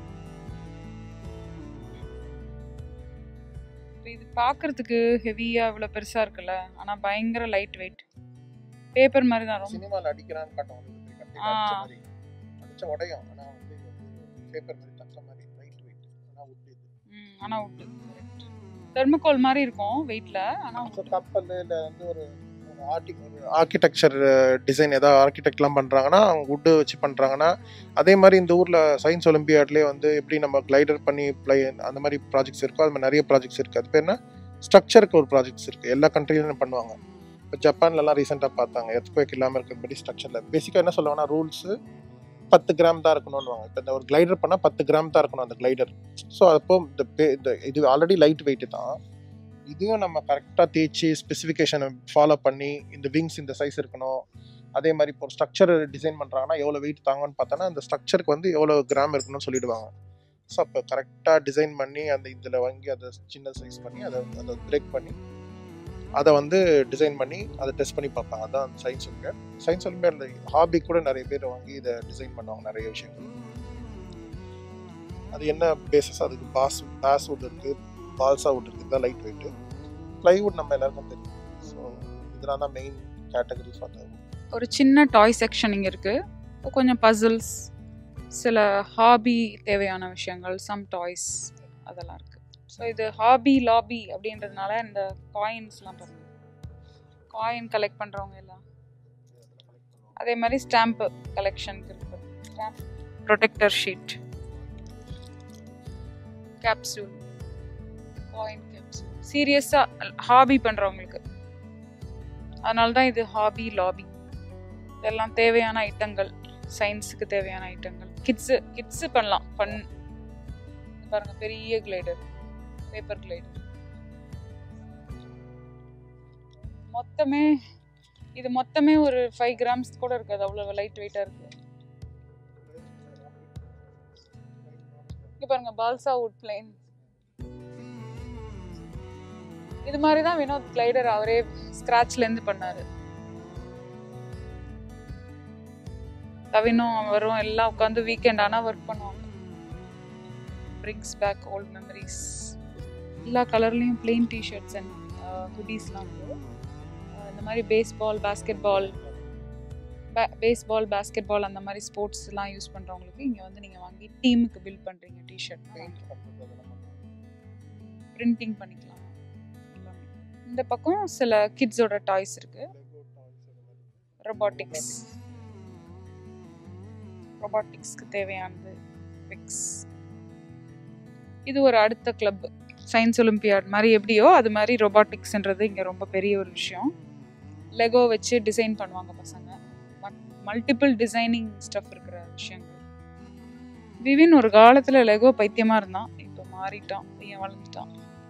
இப்ப இது பார்க்கிறதுக்கு ஹெவியா இவ்வளவு பெருசா இருக்குல்ல ஆனா பயங்கர லைட் வெயிட் பேப்பர் மாதிரி தான் ரொம்ப சினிமாவில் அடிக்கிறான்னு காட்டும் ஆ. அடிச்ச மாதிரி அடிச்ச உடையும் ஆனால் வந்து இது வந்து பேப்பர் மாதிரி தக்க மாதிரி லைட் வெயிட் ஆனால் உட் இது ம், ஆனா உட்டு தெர்மோகோல் மாதிரி இருக்கும் வெயிட்ல ஆனா ஸோ கப்பல் இல்லை வந்து ஒரு ஆர்டி ஒரு ஆர்கிடெக்சர் டிசைன் ஏதாவது ஆர்கிடெக்ட்லாம் பண்ணுறாங்கன்னா அவங்க வுட்டு வச்சு பண்ணுறாங்கன்னா அதே மாதிரி இந்த ஊரில் சயின்ஸ் ஒலிம்பியாட்லேயே வந்து எப்படி நம்ம கிளைடர் பண்ணி ப்ளை அந்த மாதிரி ப்ராஜெக்ட்ஸ் இருக்கோ அது மாதிரி நிறைய ப்ராஜெக்ட்ஸ் இருக்குது அது பேர் என்ன ஸ்ட்ரக்சருக்கு ஒரு ப்ராஜெக்ட்ஸ் இருக்குது எல்லா கண்ட்ரிலும் பண்ணுவாங்க இப்போ ஜப்பான்லலாம் ரீசெண்டாக பார்த்தாங்க எர்த்குவேக் இல்லாமல் இருக்கிறபடி ஸ்ட்ரக்சரில் பேசிக்காக என்ன சொல்லுவாங்கன்னா ரூல்ஸு பத்து கிராம் தான் இருக்கணும்னு இப்போ இந்த ஒரு கிளைடர் பண்ணால் பத்து கிராம் தான் இருக்கணும் அந்த கிளைடர் ஸோ அப்போ இந்த பே- இந்த இது ஆல்ரெடி லைட் வெயிட் தான் இதையும் நம்ம கரெக்டாக தேய்ச்சி ஸ்பெசிஃபிகேஷனை ஃபாலோ பண்ணி இந்த விங்ஸ் இந்த சைஸ் இருக்கணும் அதே மாதிரி இப்போ ஸ்ட்ரக்சர் டிசைன் பண்ணுறாங்கன்னா எவ்வளோ வெயிட் தாங்கன்னு பார்த்தோன்னா அந்த ஸ்ட்ரக்சருக்கு வந்து எவ்வளோ கிராம் இருக்கணும்னு சொல்லிடுவாங்க ஸோ அப்போ கரெக்டாக டிசைன் பண்ணி அந்த இதில் வாங்கி அதை சின்ன சைஸ் பண்ணி அதை அதை பிரேக் பண்ணி அதை வந்து டிசைன் பண்ணி அதை டெஸ்ட் பண்ணி பார்ப்பாங்க அதான் science olympiad science olympiad hobby கூட நிறைய பேர் வாங்கி இதை டிசைன் பண்ணுவாங்க நிறைய விஷயங்கள் அது என்ன பேசஸ் அதுக்கு பாஸ் பாஸ் வுட் இருக்குது பால்சா வுட் இருக்குது தான் லைட் வெயிட்டு ப்ளைவுட் நம்ம எல்லாருக்கும் தெரியும் ஸோ இதெல்லாம் தான் மெயின் கேட்டகரி ஃபார் த ஒரு சின்ன டாய் செக்ஷன் இங்கே இருக்குது கொஞ்சம் பசில்ஸ் சில ஹாபி தேவையான விஷயங்கள் சம் டாய்ஸ் அதெல்லாம் இருக்குது ஸோ இது ஹாபி லாபி அப்படின்றதுனால இந்த காயின்ஸ்லாம் பாருங்க காயின் கலெக்ட் பண்ணுறவங்க எல்லாம் அதே மாதிரி ஸ்டாம்ப்பு கலெக்ஷனுக்கு இருக்கு stamp protector sheet capsule coin capsule சீரியஸாக ஹாபி பண்ணுறவங்களுக்கு அதனால தான் இது ஹாபி லாபி இதெல்லாம் தேவையான ஐட்டங்கள் சயின்ஸுக்கு தேவையான ஐட்டங்கள் கிட்ஸு கிட்ஸு பண்ணலாம் ஃபன் பாருங்க பெரிய கிளைடர் பேப்பர் கிளைடர் மொத்தமே இது மொத்தமே ஒரு ஃபைவ் கிராம்ஸ் கூட இருக்காது அவ்வளோ லைட் வெயிட்டாக இருக்கு இங்க பாருங்க பால்சா வுட் பிளைன் இது மாதிரி தான் வினோத் கிளைடர் அவரே ஸ்கிராச்ல இருந்து பண்ணாரு கவினும் அவரும் எல்லாம் உட்காந்து வீக்கெண்ட் ஆனா ஒர்க் பண்ணுவாங்க பிரிங்ஸ் பேக் ஓல்ட் மெமரிஸ் எல்லா கலர்லேயும் பிளெயின் டிஷர்ட்ஸ் அண்ட் ஹுடீஸ்லாம் வந்து அஹ் இந்த மாதிரி baseball basketball baseball basketball அந்த மாதிரி ஸ்போர்ட்ஸ்லாம் யூஸ் பண்ணுறவங்களுக்கு இங்கே வந்து நீங்கள் வாங்கி டீமுக்கு பில்ட் பண்ணுறீங்க டிஷர்ட் பிரிண்டிங் பண்ணிக்கலாம் எல்லாமே இந்த பக்கம் சில கிட்ஸோட டாய்ஸ் இருக்கு ரொபாட்டிக்ஸ் ரொபாட்டிக்ஸ்க்கு தேவையானது பிக்ஸ் இது ஒரு அடுத்த கிளப் சயின்ஸ் ஒலிம்பியாட் மாதிரி எப்படியோ அது மாதிரி ரொபாட்டிக்ஸ்ன்றது இங்கே ரொம்ப பெரிய ஒரு விஷயம் லெகோ வச்சு டிசைன் பண்ணுவாங்க பசங்க மல்டிபிள் டிசைனிங் ஸ்டஃப் இருக்கிற விஷயங்கள் விவின் ஒரு காலத்தில் லெகோ பைத்தியமாக இருந்தான் இப்போ மாறிட்டான் பையன் வளர்ந்துட்டான்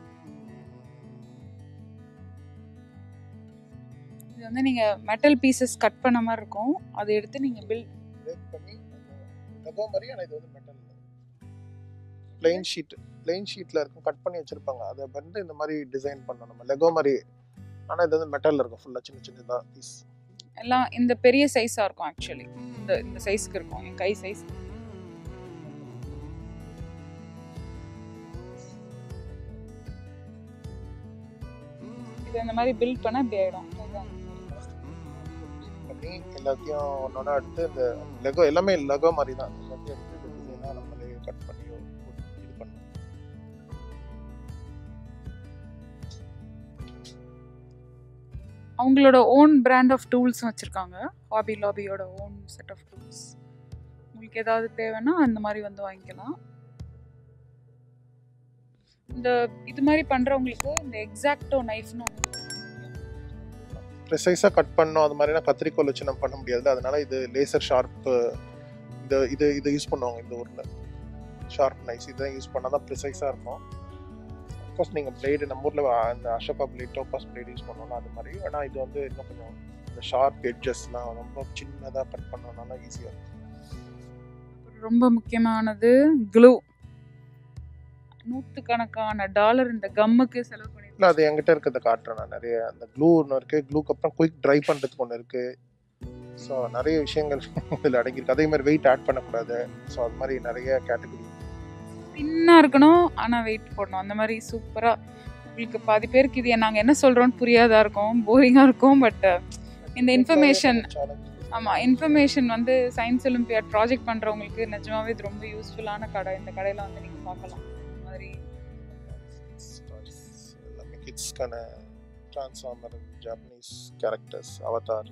இது வந்து நீங்கள் மெட்டல் பீசஸ் கட் பண்ண மாதிரி இருக்கும் அதை எடுத்து நீங்கள் பில் பிரேக் பண்ணி லெகோ மாதிரி ஆனால் இது வந்து மெட்டல் பிளெயின் ஷீட் பிளெயின் ஷீட்டில் இருக்கும் கட் பண்ணி வச்சிருப்பாங்க அதை வந்து இந்த மாதிரி டிசைன் பண்ணணும் நம்ம லெகோ மாதிரி ஆனால் இது வந்து மெட்டலில் இருக்கும் ஃபுல்லாக சின்ன சின்னதாக பீஸ் எல்லாம் இந்த பெரிய சைஸாக இருக்கும் ஆக்சுவலி இந்த இந்த சைஸ்க்கு இருக்கும் என் கை சைஸ் இது இந்த மாதிரி பில்ட் பண்ண இப்படி ஆயிடும் இதுதான். பண்ணி எல்லாத்தையும் ஒன்றொன்னா எடுத்து இந்த லெகோ எல்லாமே லெகோ மாதிரி தான் எல்லாத்தையும் எடுத்து டிசைனாக நம்மளே கட் பண்ணி இது பண்ணணும் அவங்களோட ஓன் பிராண்ட் ஆஃப் டூல்ஸும் வச்சுருக்காங்க ஹாபி லாபியோட ஓன் செட் ஆஃப் டூல்ஸ் உங்களுக்கு ஏதாவது தேவைன்னா அந்த மாதிரி வந்து வாங்கிக்கலாம் இந்த இது மாதிரி பண்ணுறவங்களுக்கு இந்த எக்ஸாக்டோ நைஃப்னு ஒன்று ப்ரிசைஸாக கட் பண்ணோம் அது மாதிரினா கத்திரிக்கோல் வச்சு நம்ம பண்ண முடியாது அதனால இது லேசர் ஷார்ப்பு இந்த இது இது யூஸ் பண்ணுவாங்க இந்த ஊரில் ஷார்ப் நைஸ் இதை யூஸ் பண்ணால் தான் ப்ரிசைஸாக இருக்கும் அஃப்கோர்ஸ் நீங்கள் பிளேடு நம்ம ஊரில் இந்த Ashoka blade Topaz blade use பண்ணோம்னா அது மாதிரி ஆனால் இது வந்து இன்னும் கொஞ்சம் இந்த ஷார்ப் எட்ஜஸ்லாம் ரொம்ப சின்னதாக கட் பண்ணோம்னால ஈஸியாக இருக்கும் ரொம்ப முக்கியமானது க்ளூ நூற்றுக்கணக்கான டாலர் இந்த கம்முக்கு செலவு பண்ணி இல்லை அது என்கிட்ட இருக்கிறத காட்டுறேன் நான் நிறைய அந்த க்ளூ ஒன்று இருக்குது க்ளூக்கு அப்புறம் குயிக் ட்ரை பண்ணுறதுக்கு ஒன்று இருக்குது ஸோ நிறைய விஷயங்கள் இதில் அடங்கியிருக்கு அதே மாதிரி வெயிட் ஆட் பண்ணக்கூடாது ஸோ அது மாதிரி நிறைய கேட்டகரி தின்னாக இருக்கணும் ஆனால் வெயிட் போடணும் அந்த மாதிரி சூப்பராக உங்களுக்கு பாதி பேருக்கு இது நாங்கள் என்ன சொல்கிறோன்னு புரியாதா இருக்கும் போரிங்காக இருக்கும் பட் இந்த இன்ஃபர்மேஷன் ஆமாம் இன்ஃபர்மேஷன் வந்து சயின்ஸ் ஒலிம்பியாட் ப்ராஜெக்ட் பண்ணுறவங்களுக்கு நிஜமாவே இது ரொம்ப யூஸ்ஃபுல்லான கடை இந்த கடையில் வந்து நீங்கள் பார்க்கலாம் இந்த மாதிரி எல்லாமே கிட்ஸ்க்கான Transformer Japanese characters Avatar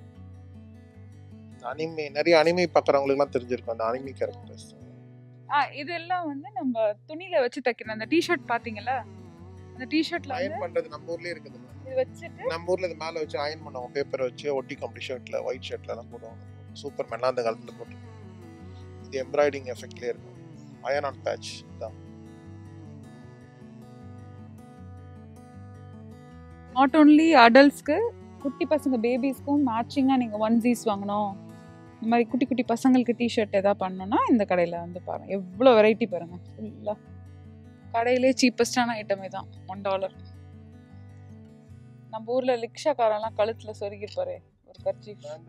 anime நிறைய அனிமே பார்க்குறவங்களுக்குலாம் தெரிஞ்சிருக்கும் அந்த அனிமே கேரக்டர்ஸ் ஆ இதெல்லாம் வந்து நம்ம துணியில் வச்சு தைக்கிற அந்த டிஷர்ட் பார்த்தீங்களா அந்த டிஷர்ட்டில் வந்து அயன் பண்ணுறது நம்ம ஊர்லேயே இருக்குது இது வச்சுட்டு நம்ம ஊரில் இது மேலே வச்சு அயன் பண்ணுவாங்க பேப்பரை வச்சு ஒட்டி கம்பி ஷர்ட்டில் ஒயிட் ஷர்ட்லலாம் போடுவாங்க சூப்பர் மேன்லாம் அந்த காலத்தில் போட்டு இது எம்ப்ராய்டிங் எஃபெக்ட்லேயே இருக்கும் அயன் ஆன் பேட்ச் தான் நாட் ஓன்லி அடல்ட்ஸ்க்கு குட்டி பசங்க பேபிஸ்க்கும் மேட்சிங்காக நீங்கள் ஒன் ஜீஸ் வாங்கணும் இந்த மாதிரி குட்டி குட்டி பசங்களுக்கு டிஷர்ட் எதாவது பண்ணணும்னா இந்த கடையில் வந்து பாருங்கள் எவ்வளோ வெரைட்டி பாருங்கள் ஃபுல்லாக கடையிலே சீப்பஸ்டான ஐட்டமே தான் ஒன் டாலர் நம்ம ஊரில் ரிக்ஷாக்காரெல்லாம் கழுத்தில் சொருகிருப்பாரு ஒரு கர்ச்சி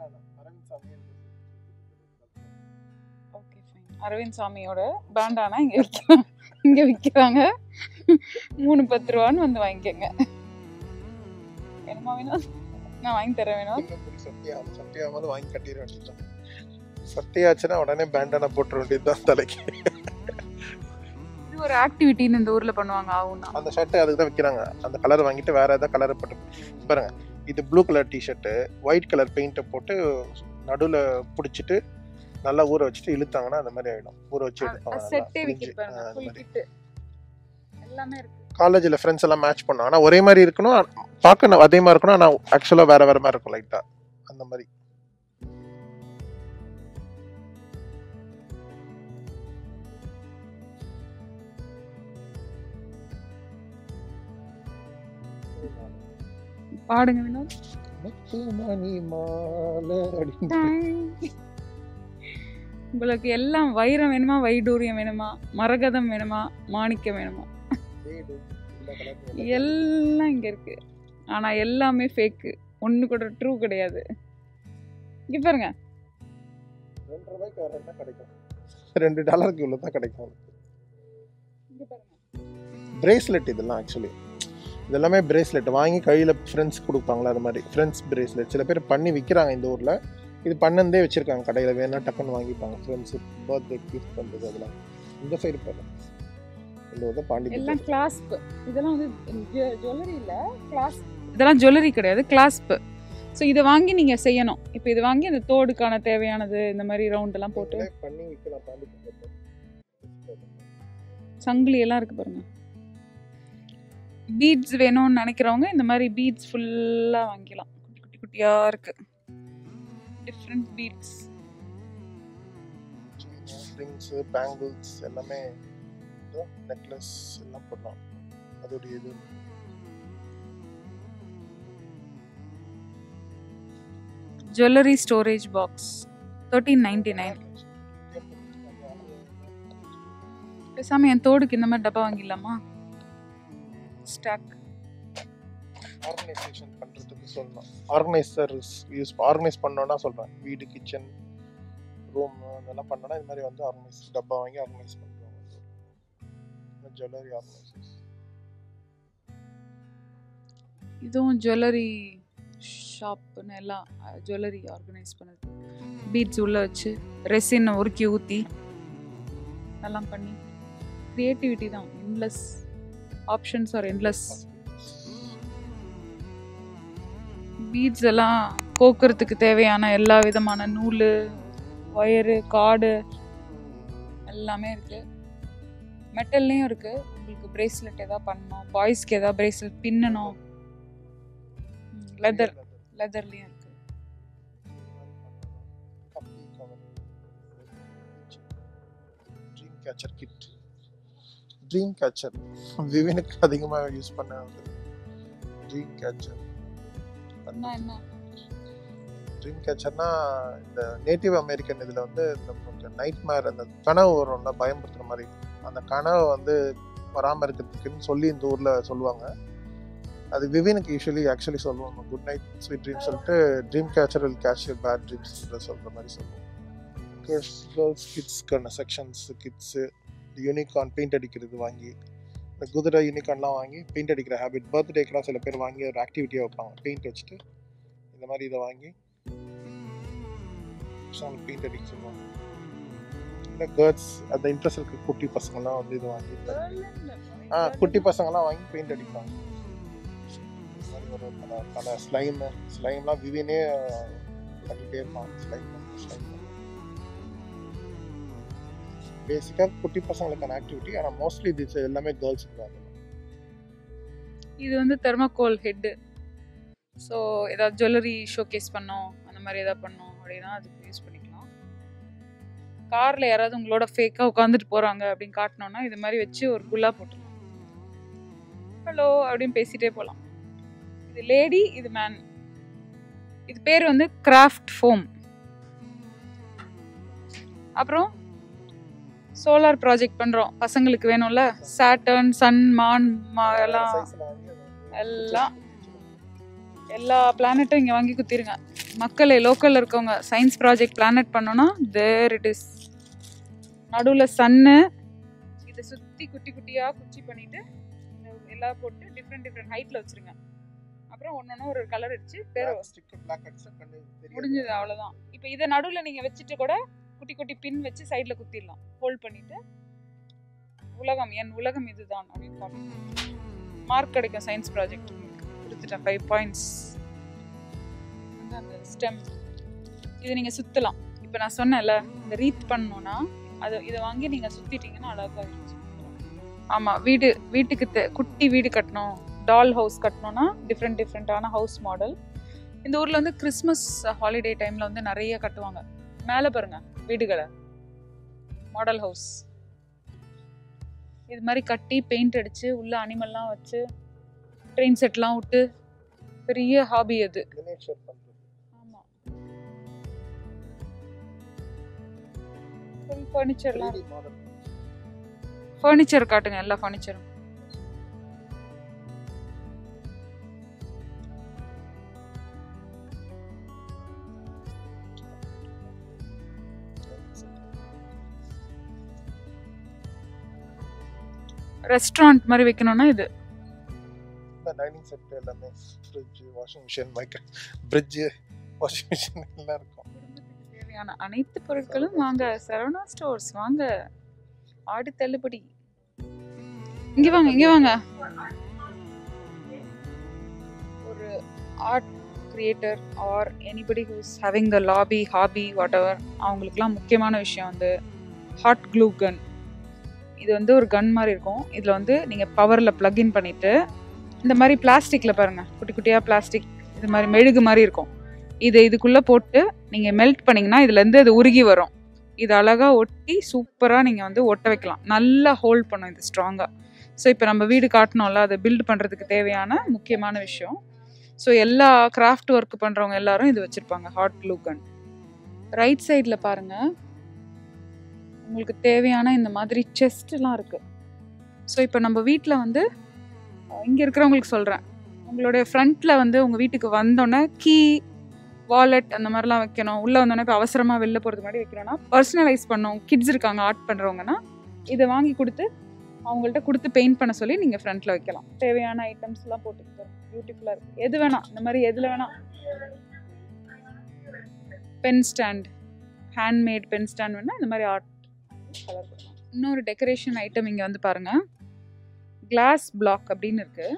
ஓகே ஃபைன் அரவிந்த் சாமியோட பேண்டானா இங்கே விற்கிறாங்க இங்கே விற்கிறாங்க மூணு பத்து ரூபான்னு வந்து வாங்கிக்கோங்க என்னமா வேணும் நான் வாங்கி தரேன் வேணும் சட்டியாகும் சட்டியாகும் வாங்கி கட்டிட வேண்டியதுதான் சட்டியாச்சுன்னா உடனே பேண்டான போட்டுற வேண்டியதுதான் தலைக்கு இது ஒரு ஆக்டிவிட்டின்னு இந்த ஊர்ல பண்ணுவாங்க ஆகும்னா அந்த ஷர்ட் அதுக்கு தான் விற்கிறாங்க அந்த கலர் வாங்கிட்டு வேற ஏதாவது கலர் போட்டு பாருங்க இது blue colour T shirt white colour பெயிண்ட்டை போட்டு நடுவில் பிடிச்சிட்டு நல்லா ஊற வச்சுட்டு இழுத்தாங்கன்னா அந்த மாதிரி ஆகிடும் ஊற வச்சு எடுப்பாங்க நல்லா. செட்டே பிரிஞ்சு. விக்கிட்டு பாருங்க ஆ, அந்த ஃபுல் மாதிரி கிட்டு எல்லாமே இருக்கு காலேஜில் ஃப்ரெண்ட்ஸ் எல்லாம் மேட்ச் பண்ணோம் ஆனால் ஒரே மாதிரி இருக்கணும் பார்க்க ந- அதே மாதிரி இருக்கணும் ஆனால் ஆக்சுவலாக வேற வேற மாதிரி இருக்கும் லைட்டாக அந்த மாதிரி பாடுங்க வினோத் முத்துமணி மாலை அப்படின்னு உங்களுக்கு எல்லாம் வைரம் வேணுமா வைடூரியம் வேணுமா மரகதம் வேணுமா மாணிக்கம் வேணுமா எல்லாம் இங்க இருக்கு ஆனா எல்லாமே ஃபேக்கு ஒண்ணு கூட ட்ரூ கிடையாது இங்க பாருங்க ரெண்டு ரூபாய்க்கு வேற என்ன கிடைக்கும் ரெண்டு டாலருக்கு இவ்வளோ தான் கிடைக்கும் இங்க பாருங்க பிரேஸ்லெட் இதெல்லாம் ஆக்சுவலி இதெல்லாமே பிரேஸ்லெட் வாங்கி கையில் ஃப்ரெண்ட்ஸ் கொடுப்பாங்களா அது மாதிரி ஃப்ரெண்ட்ஸ் பிரேஸ்லெட் சில பேர் பண்ணி விற்கிறாங்க இந்த ஊரில் இது பண்ணந்தே வச்சுருக்காங்க கடையில் வேணா டக்குன்னு வாங்கிப்பாங்க ஃப்ரெண்ட்ஸு பர்த்டே கிஃப்ட் பண்ணுறது அதெல்லாம் இந்த சைடு பாருங்க இந்த வந்து பாண்டி எல்லாம் கிளாஸ்ப் இதெல்லாம் வந்து ஜுவல்லரி இல்ல கிளாஸ் இதெல்லாம் ஜுவல்லரி கிடையாது கிளாஸ்ப் ஸோ இதை வாங்கி நீங்க செய்யணும் இப்போ இது வாங்கி அந்த தோடுக்கான தேவையானது இந்த மாதிரி ரவுண்ட் எல்லாம் போட்டு பண்ணி விற்கலாம் பாண்டி சங்கிலி எல்லாம் இருக்கு பாருங்க பீட்ஸ் வேணும்னு நினைக்கிறவங்க இந்த மாதிரி பீட்ஸ் ஃபுல்லா வாங்கிக்கலாம் குட்டி குட்டி குட்டியா இருக்கு டிஃப்ரெண்ட் பீட்ஸ் ரிங்ஸு பேங்கிள்ஸ் எல்லாமே நெக்லஸ் எல்லாம் போடலாம் அதோடைய இது jewellery storage box thirteen ninety nine பேசாம என் தோடுக்கு இந்த மாதிரி டப்பா வாங்கிடலாமா ஸ்டாக் ஆர்கனைசேஷன் பண்ணுறதுக்கு சொல்லணும் ஆர்கனைசர்ஸ் யூஸ் ஆர்கனைஸ் பண்ணோன்னா சொல்கிறேன் வீடு கிச்சன் ரூம் அதெல்லாம் பண்ணோன்னா இது மாதிரி வந்து ஆர்கனைஸ் டப்பா வாங்கி ஆர்கனைஸ் பண்ணுறோம் ஜுவல்லரி ஆர்கனைசர்ஸ் இதுவும் ஜுவல்லரி ஷாப்னு எல்லாம் ஜுவல்லரி ஆர்கனைஸ் பண்ணுது பீட்ஸ் உள்ள வச்சு ரெசின் உருக்கி ஊற்றி எல்லாம் பண்ணி க்ரியேட்டிவிட்டி தான் endless options are endless beads எல்லாம் கோக்குறதுக்கு தேவையான எல்லா விதமான நூல் ஒயரு கார்டு எல்லாமே இருக்கு மெட்டல்லையும் இருக்கு உங்களுக்கு பிரேஸ்லெட் எதாவது பண்ணணும் பாய்ஸ்க்கு எதாவது பிரேஸ்லெட் பின்னணும் லெதர் லெதர்லையும் இருக்கு dream catcher kit dream catcher விவினுக்கு அதிகமாக யூஸ் பண்ண ட்ரீம் கேச்சர் என்ன என்ன ட்ரீம் கேச்சர்னா இந்த நேட்டிவ் அமெரிக்கன் இதில் வந்து இந்த நைட் மேர் அந்த கனவு வரும்ல பயன்படுத்துகிற மாதிரி அந்த கனவு வந்து வராமல் இருக்கிறதுக்குன்னு சொல்லி இந்த ஊரில் சொல்லுவாங்க அது விவினுக்கு யூஸ்வலி ஆக்சுவலி சொல்லுவாங்க குட் நைட் ஸ்வீட் ட்ரீம் சொல்லிட்டு dream catcher will catch your bad dreams சொல்கிற மாதிரி சொல்லுவோம் கேர்ள்ஸ் கிட்ஸ்க்கான செக்ஷன்ஸ் கிட்ஸு யூனிகார்ன் பெயிண்ட் அடிக்கிறது வாங்கி இந்த குதிரை யூனிகார்ன்லாம் வாங்கி பெயிண்ட் அடிக்கிற ஹேபிட் பர்த்டேக்கெலாம் சில பேர் வாங்கி ஒரு ஆக்டிவிட்டியாக வைப்பாங்க பெயிண்ட் வச்சுட்டு இந்த மாதிரி இதை வாங்கி பெயிண்ட் அடிக்க சொல்லுவாங்க இல்லை கேர்ள்ஸ் அந்த இன்ட்ரெஸ்ட் இருக்க குட்டி பசங்கள்லாம் வந்து இது வாங்கி ஆ குட்டி பசங்கள்லாம் வாங்கி பெயிண்ட் அடிப்பாங்க இந்த மாதிரி ஒரு பல பல ஸ்லைமு ஸ்லைம்லாம் விவினே பண்ணிகிட்டே இருப்பான் ஸ்லைம் ஸ்லைம் பேசிக்காக குட்டி பசங்களுக்கான ஆக்டிவிட்டி ஆனால் மோஸ்ட்லி இது எல்லாமே கேர்ள்ஸுக்கு தான் இது வந்து தெர்மாகோல் ஹெட்டு ஸோ ஏதாவது ஜுவல்லரி ஷோகேஸ் பண்ணோம் அந்த மாதிரி ஏதாவது பண்ணோம் அப்படின்னா அதுக்கு யூஸ் பண்ணிக்கலாம் காரில் யாராவது உங்களோட ஃபேக்காக உட்காந்துட்டு போகிறாங்க அப்படின்னு காட்டினோன்னா இது மாதிரி வச்சு ஒரு குல்லா போட்டுருலாம் ஹலோ அப்படின்னு பேசிட்டே போகலாம் இது லேடி இது மேன் இது பேர் வந்து கிராஃப்ட் ஃபோம் அப்புறம் சோலார் ப்ராஜெக்ட் பண்ணுறோம் பசங்களுக்கு வேணும்ல சாட்டர்ன் சன் மான் மா எல்லாம் எல்லாம் எல்லா பிளானட்டும் இங்கே வாங்கி குத்திருங்க மக்களே லோக்கலில் இருக்கவங்க சயின்ஸ் ப்ராஜெக்ட் பிளானட் பண்ணோன்னா தேர் இட் இஸ் நடுவில் சன்னு இதை சுற்றி குட்டி குட்டியாக குச்சி பண்ணிட்டு இந்த எல்லாம் போட்டு டிஃப்ரெண்ட் டிஃப்ரெண்ட் ஹைட்டில் வச்சுருங்க அப்புறம் ஒன்று ஒரு கலர் அடிச்சு பேர் முடிஞ்சது அவ்வளோதான் இப்போ இதை நடுவில் நீங்கள் வச்சுட்டு கூட குட்டி குட்டி பின் வச்சு சைடில் குத்திடலாம் ஹோல்ட் பண்ணிட்டு உலகம் என் உலகம் இதுதான் அப்படின்னு காட்டணும் மார்க் கிடைக்கும் சயின்ஸ் ப்ராஜெக்ட் உங்களுக்கு கொடுத்துட்டேன் ஃபைவ் பாயிண்ட்ஸ் வந்து அந்த ஸ்டெம் இது நீங்கள் சுற்றலாம் இப்போ நான் சொன்னேன்ல இந்த ரீத் பண்ணணும்னா அது இதை வாங்கி நீங்கள் சுற்றிட்டீங்கன்னா அழகாக இருக்கும் ஆமாம் வீடு வீட்டுக்கு தே குட்டி வீடு கட்டணும் டால் ஹவுஸ் கட்டணும்னா டிஃப்ரெண்ட் டிஃப்ரெண்ட்டான ஹவுஸ் மாடல் இந்த ஊரில் வந்து கிறிஸ்மஸ் ஹாலிடே டைமில் வந்து நிறைய கட்டுவாங்க மேலே பாருங்க வீடுகளை மாடல் ஹவுஸ் இது மாதிரி கட்டி பெயிண்ட் அடித்து உள்ள அனிமல்லாம் வச்சு ட்ரெயின் செட்லாம் விட்டு பெரிய ஹாபி அது மினியேச்சர் பண்றது ஆமாம் ஃபுல் ஃபர்னிச்சர்லாம் 3D model. ஃபர்னிச்சர் காட்டுங்க எல்லா ஃபர்னிச்சரும் ரெஸ்டாரண்ட் மாதிரி வைக்கணும்னா இது இந்த டைனிங் செட் எல்லாமே fridge washing machine mic fridge washing machine எல்லாம் இருக்கும் குடும்பத்துக்கு தேவையான அனைத்து பொருட்களும் வாங்க சரவணா ஸ்டோர்ஸ் வாங்க ஆடி தள்ளுபடி இங்க வாங்க இங்க வாங்க ஒரு art creator or anybody who's having the lobby hobby whatever அவங்களுக்குலாம் முக்கியமான விஷயம் வந்து ஹாட் க்ளூ கன் இது வந்து ஒரு கன் மாதிரி இருக்கும் இதில் வந்து நீங்கள் பவரில் ப்ளக்இன் பண்ணிவிட்டு இந்த மாதிரி பிளாஸ்டிக்கில் பாருங்கள் குட்டி குட்டியாக பிளாஸ்டிக் இது மாதிரி மெழுகு மாதிரி இருக்கும் இதை இதுக்குள்ளே போட்டு நீங்கள் மெல்ட் பண்ணிங்கன்னா இதுலேருந்து அது உருகி வரும் இது அழகாக ஒட்டி சூப்பராக நீங்கள் வந்து ஒட்ட வைக்கலாம் நல்லா ஹோல்ட் பண்ணும் இது ஸ்ட்ராங்காக ஸோ இப்போ நம்ம வீடு காட்டணும்ல அதை பில்ட் பண்ணுறதுக்கு தேவையான முக்கியமான விஷயம் ஸோ எல்லா கிராஃப்ட் ஒர்க் பண்ணுறவங்க எல்லாரும் இது வச்சுருப்பாங்க ஹாட் க்ளூ கன் ரைட் சைடில் பாருங்கள் உங்களுக்கு தேவையான இந்த மாதிரி செஸ்ட்லாம் இருக்குது ஸோ இப்போ நம்ம வீட்டில் வந்து இங்கே இருக்கிறவங்களுக்கு சொல்கிறேன் உங்களுடைய ஃப்ரண்ட்டில் வந்து உங்கள் வீட்டுக்கு வந்தோடனே கீ வாலெட் அந்த மாதிரிலாம் வைக்கணும் உள்ளே வந்தோடனே இப்போ அவசரமாக வெளில போகிறதுக்கு முன்னாடி வைக்கணும்னா பர்சனலைஸ் பண்ணோம் கிட்ஸ் இருக்காங்க ஆர்ட் பண்ணுறவங்கன்னா இதை வாங்கி கொடுத்து அவங்கள்ட்ட கொடுத்து பெயிண்ட் பண்ண சொல்லி நீங்கள் ஃப்ரண்ட்டில் வைக்கலாம் தேவையான ஐட்டம்ஸ்லாம் போட்டுக்கிட்டு பியூட்டிஃபுல்லாக இருக்குது எது வேணாம் இந்த மாதிரி எதில் வேணாம் pen stand handmade pen stand வேணால் இந்த மாதிரி ஆர்ட் கலர் பண்ணலாம் இன்னொரு டெக்கரேஷன் ஐட்டம் இங்கே வந்து பாருங்கள் கிளாஸ் பிளாக் அப்படின்னு இருக்குது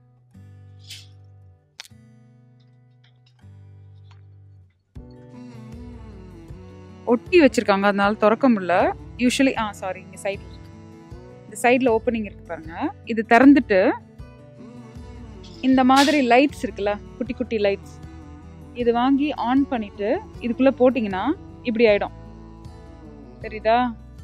ஒட்டி வச்சிருக்காங்க அதனால திறக்க முடியல யூஸ்வலி ஆ சாரி இங்கே சைடில் இருக்கு இந்த சைடில் ஓப்பனிங் இருக்கு பாருங்க இது திறந்துட்டு இந்த மாதிரி லைட்ஸ் இருக்குல்ல குட்டி குட்டி லைட்ஸ் இது வாங்கி ஆன் பண்ணிட்டு இதுக்குள்ளே போட்டிங்கன்னா இப்படி ஆயிடும் தெரியுதா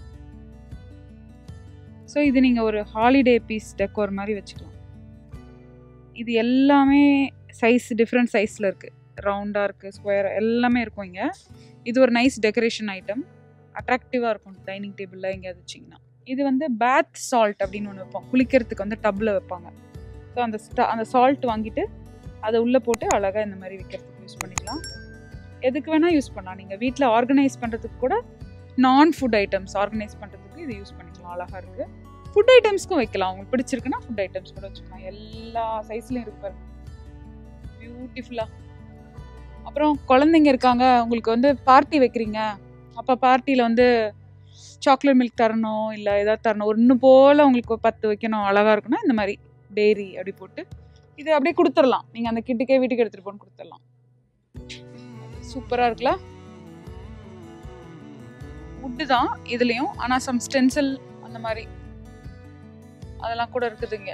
ஸோ இது நீங்கள் ஒரு ஹாலிடே பீஸ் டெக்கோர் மாதிரி வச்சுக்கலாம் இது எல்லாமே சைஸ் டிஃப்ரெண்ட் சைஸில் இருக்குது ரவுண்டாக இருக்குது ஸ்கொயர் எல்லாமே இருக்கும் இங்கே இது ஒரு நைஸ் டெக்கரேஷன் ஐட்டம் அட்ராக்டிவாக இருக்கும் டைனிங் டேபிளில் எங்கேயாவது வச்சிங்கன்னா இது வந்து பேத் சால்ட் அப்படின்னு ஒன்று வைப்போம் குளிக்கிறதுக்கு வந்து டப்பில் வைப்பாங்க ஸோ அந்த ஸ்டா அந்த சால்ட் வாங்கிட்டு அதை உள்ளே போட்டு அழகாக இந்த மாதிரி வைக்கிறதுக்கு யூஸ் பண்ணிக்கலாம் எதுக்கு வேணால் யூஸ் பண்ணலாம் நீங்கள் வீட்டில் ஆர்கனைஸ் பண்ணுறதுக்கு கூட நான் ஃபுட் ஐட்டம்ஸ் ஆர்கனைஸ் பண்ணுறதுக்கு இது யூஸ் பண்ணிக்கலாம் அழகாக இருக்குது ஃபுட் ஐட்டம்ஸ்க்கும் வைக்கலாம் உங்களுக்கு பிடிச்சிருக்குன்னா ஃபுட் ஐட்டம்ஸ் கூட வச்சுக்கலாம் எல்லா சைஸ்லையும் இருக்கு பாருங்க பியூட்டிஃபுல்லாக அப்புறம் குழந்தைங்க இருக்காங்க உங்களுக்கு வந்து பார்ட்டி வைக்கிறீங்க அப்போ பார்ட்டியில் வந்து சாக்லேட் மில்க் தரணும் இல்லை ஏதாவது தரணும் ஒன்று போல் உங்களுக்கு ஒரு பத்து வைக்கணும் அழகாக இருக்குன்னா இந்த மாதிரி டெய்ரி அப்படி போட்டு இது அப்படியே கொடுத்துடலாம் நீங்கள் அந்த கிட்டுக்கே வீட்டுக்கு எடுத்துகிட்டு போன்னு கொடுத்துடலாம் சூப்பராக இருக்குல்ல வுட்டு தான் இதுலேயும் ஆனால் சம் ஸ்டென்சில் அந்த மாதிரி அதெல்லாம் கூட இருக்குதுங்க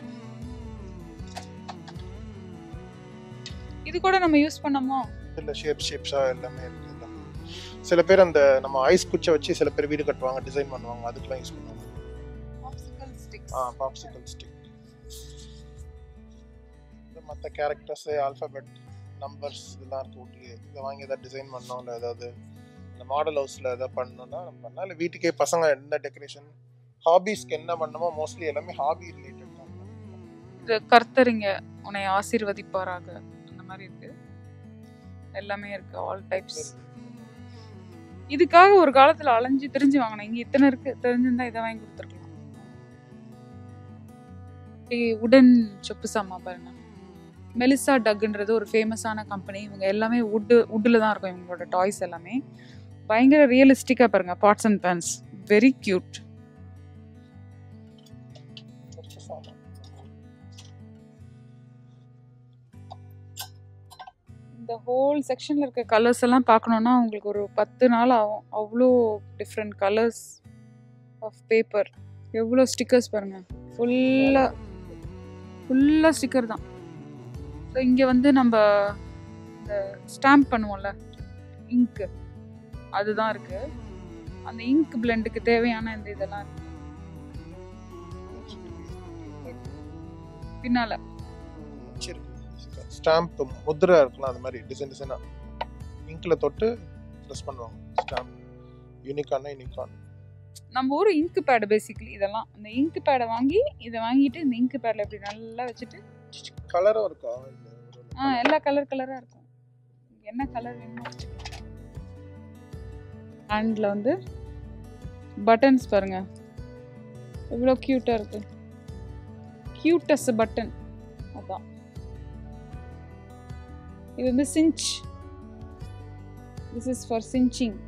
இது கூட நம்ம யூஸ் பண்ணோமோ இல்ல ஷேப் ஷேப்ஸா எல்லாமே இருக்கு எல்லாமே சில பேர் அந்த நம்ம ஐஸ் குச்சை வச்சு சில பேர் வீடு கட்டுவாங்க டிசைன் பண்ணுவாங்க அதுக்கெல்லாம் யூஸ் பண்ணுவாங்க பாப்சிக்கல் ஸ்டிக்ஸ் ஆ பாப்சிக்கல் ஸ்டிக் இந்த மற்ற கேரக்டர்ஸ் ஆல்ஃபபெட் நம்பர்ஸ் இதெல்லாம் இருக்கு வீட்லயே இதை வாங்கி ஏதாவது டிசைன் பண்ணோம் இல்லை ஏதாவது இந்த மாடல் ஹவுஸில் எதாவது பண்ணோம்னா நம்ம பண்ணலாம் இல்லை வீட்டுக்கே பசங்க என்ன டெக்கரேஷன் ஹாபீஸ்க்கு என்ன பண்ணணுமோ மோஸ்ட்லி எல்லாமே ஹாபி ரிலேட்டட் தான் இது கர்த்தரிங்க உன்னை ஆசீர்வதிப்பாராக அந்த மாதிரி இருக்கு எல்லாமே இருக்கு ஆல் டைப்ஸ் இதுக்காக ஒரு காலத்துல அலைஞ்சு தெரிஞ்சு வாங்கினேன் இங்க இத்தனை இருக்கு தெரிஞ்சிருந்தா இதை வாங்கி கொடுத்துருக்கலாம் உடன் சொப்பு சாமா பாருங்க மெலிசா டக்குன்றது ஒரு ஃபேமஸான கம்பெனி இவங்க எல்லாமே வுட்டு வுட்டில் தான் இருக்கும் இவங்களோட டாய்ஸ் எல்லாமே பயங்கர ரியலிஸ்டிக்காக பாருங்க pots and pans very cute இந்த ஹோல் செக்ஷனில் இருக்க கலர்ஸ் எல்லாம் பார்க்கணுன்னா உங்களுக்கு ஒரு பத்து நாள் ஆகும் அவ்வளோ டிஃப்ரெண்ட் கலர்ஸ் ஆஃப் பேப்பர் எவ்வளோ ஸ்டிக்கர்ஸ் பாருங்கள் ஃபுல்லாக ஃபுல்லாக ஸ்டிக்கர் தான் ஸோ இங்கே வந்து நம்ம இந்த ஸ்டாம்ப் பண்ணுவோம்ல இங்க்கு அதுதான் இருக்குது அந்த இங்க் பிளெண்டுக்கு தேவையான இந்த இதெல்லாம் இருக்கு பின்னால ஸ்டாம்ப் முத்திரை இருக்கலாம் அந்த மாதிரி டிசைன் டிசைனா இங்க்ல தொட்டு ப்ரெஸ் பண்ணுவாங்க ஸ்டாம்ப் யூனிகான்னா யூனிகான் நம்ம ஊர் இங்க் பேடு பேசிக்கலி இதெல்லாம் இந்த இங்க் பேடை வாங்கி இதை வாங்கிட்டு இந்த இங்க் பேடில் இப்படி நல்லா வச்சுட்டு கலரும் இருக்கா ஆ எல்லா கலர் கலராக இருக்கும் உங்களுக்கு என்ன கலர் வேணுமோ வச்சுக்கலாம் ஹேண்டில் வந்து பட்டன்ஸ் பாருங்க எவ்வளோ க்யூட்டாக இருக்கு க்யூட்டஸ்ட் பட்டன் அதான் இது வந்து cinch this is for cinching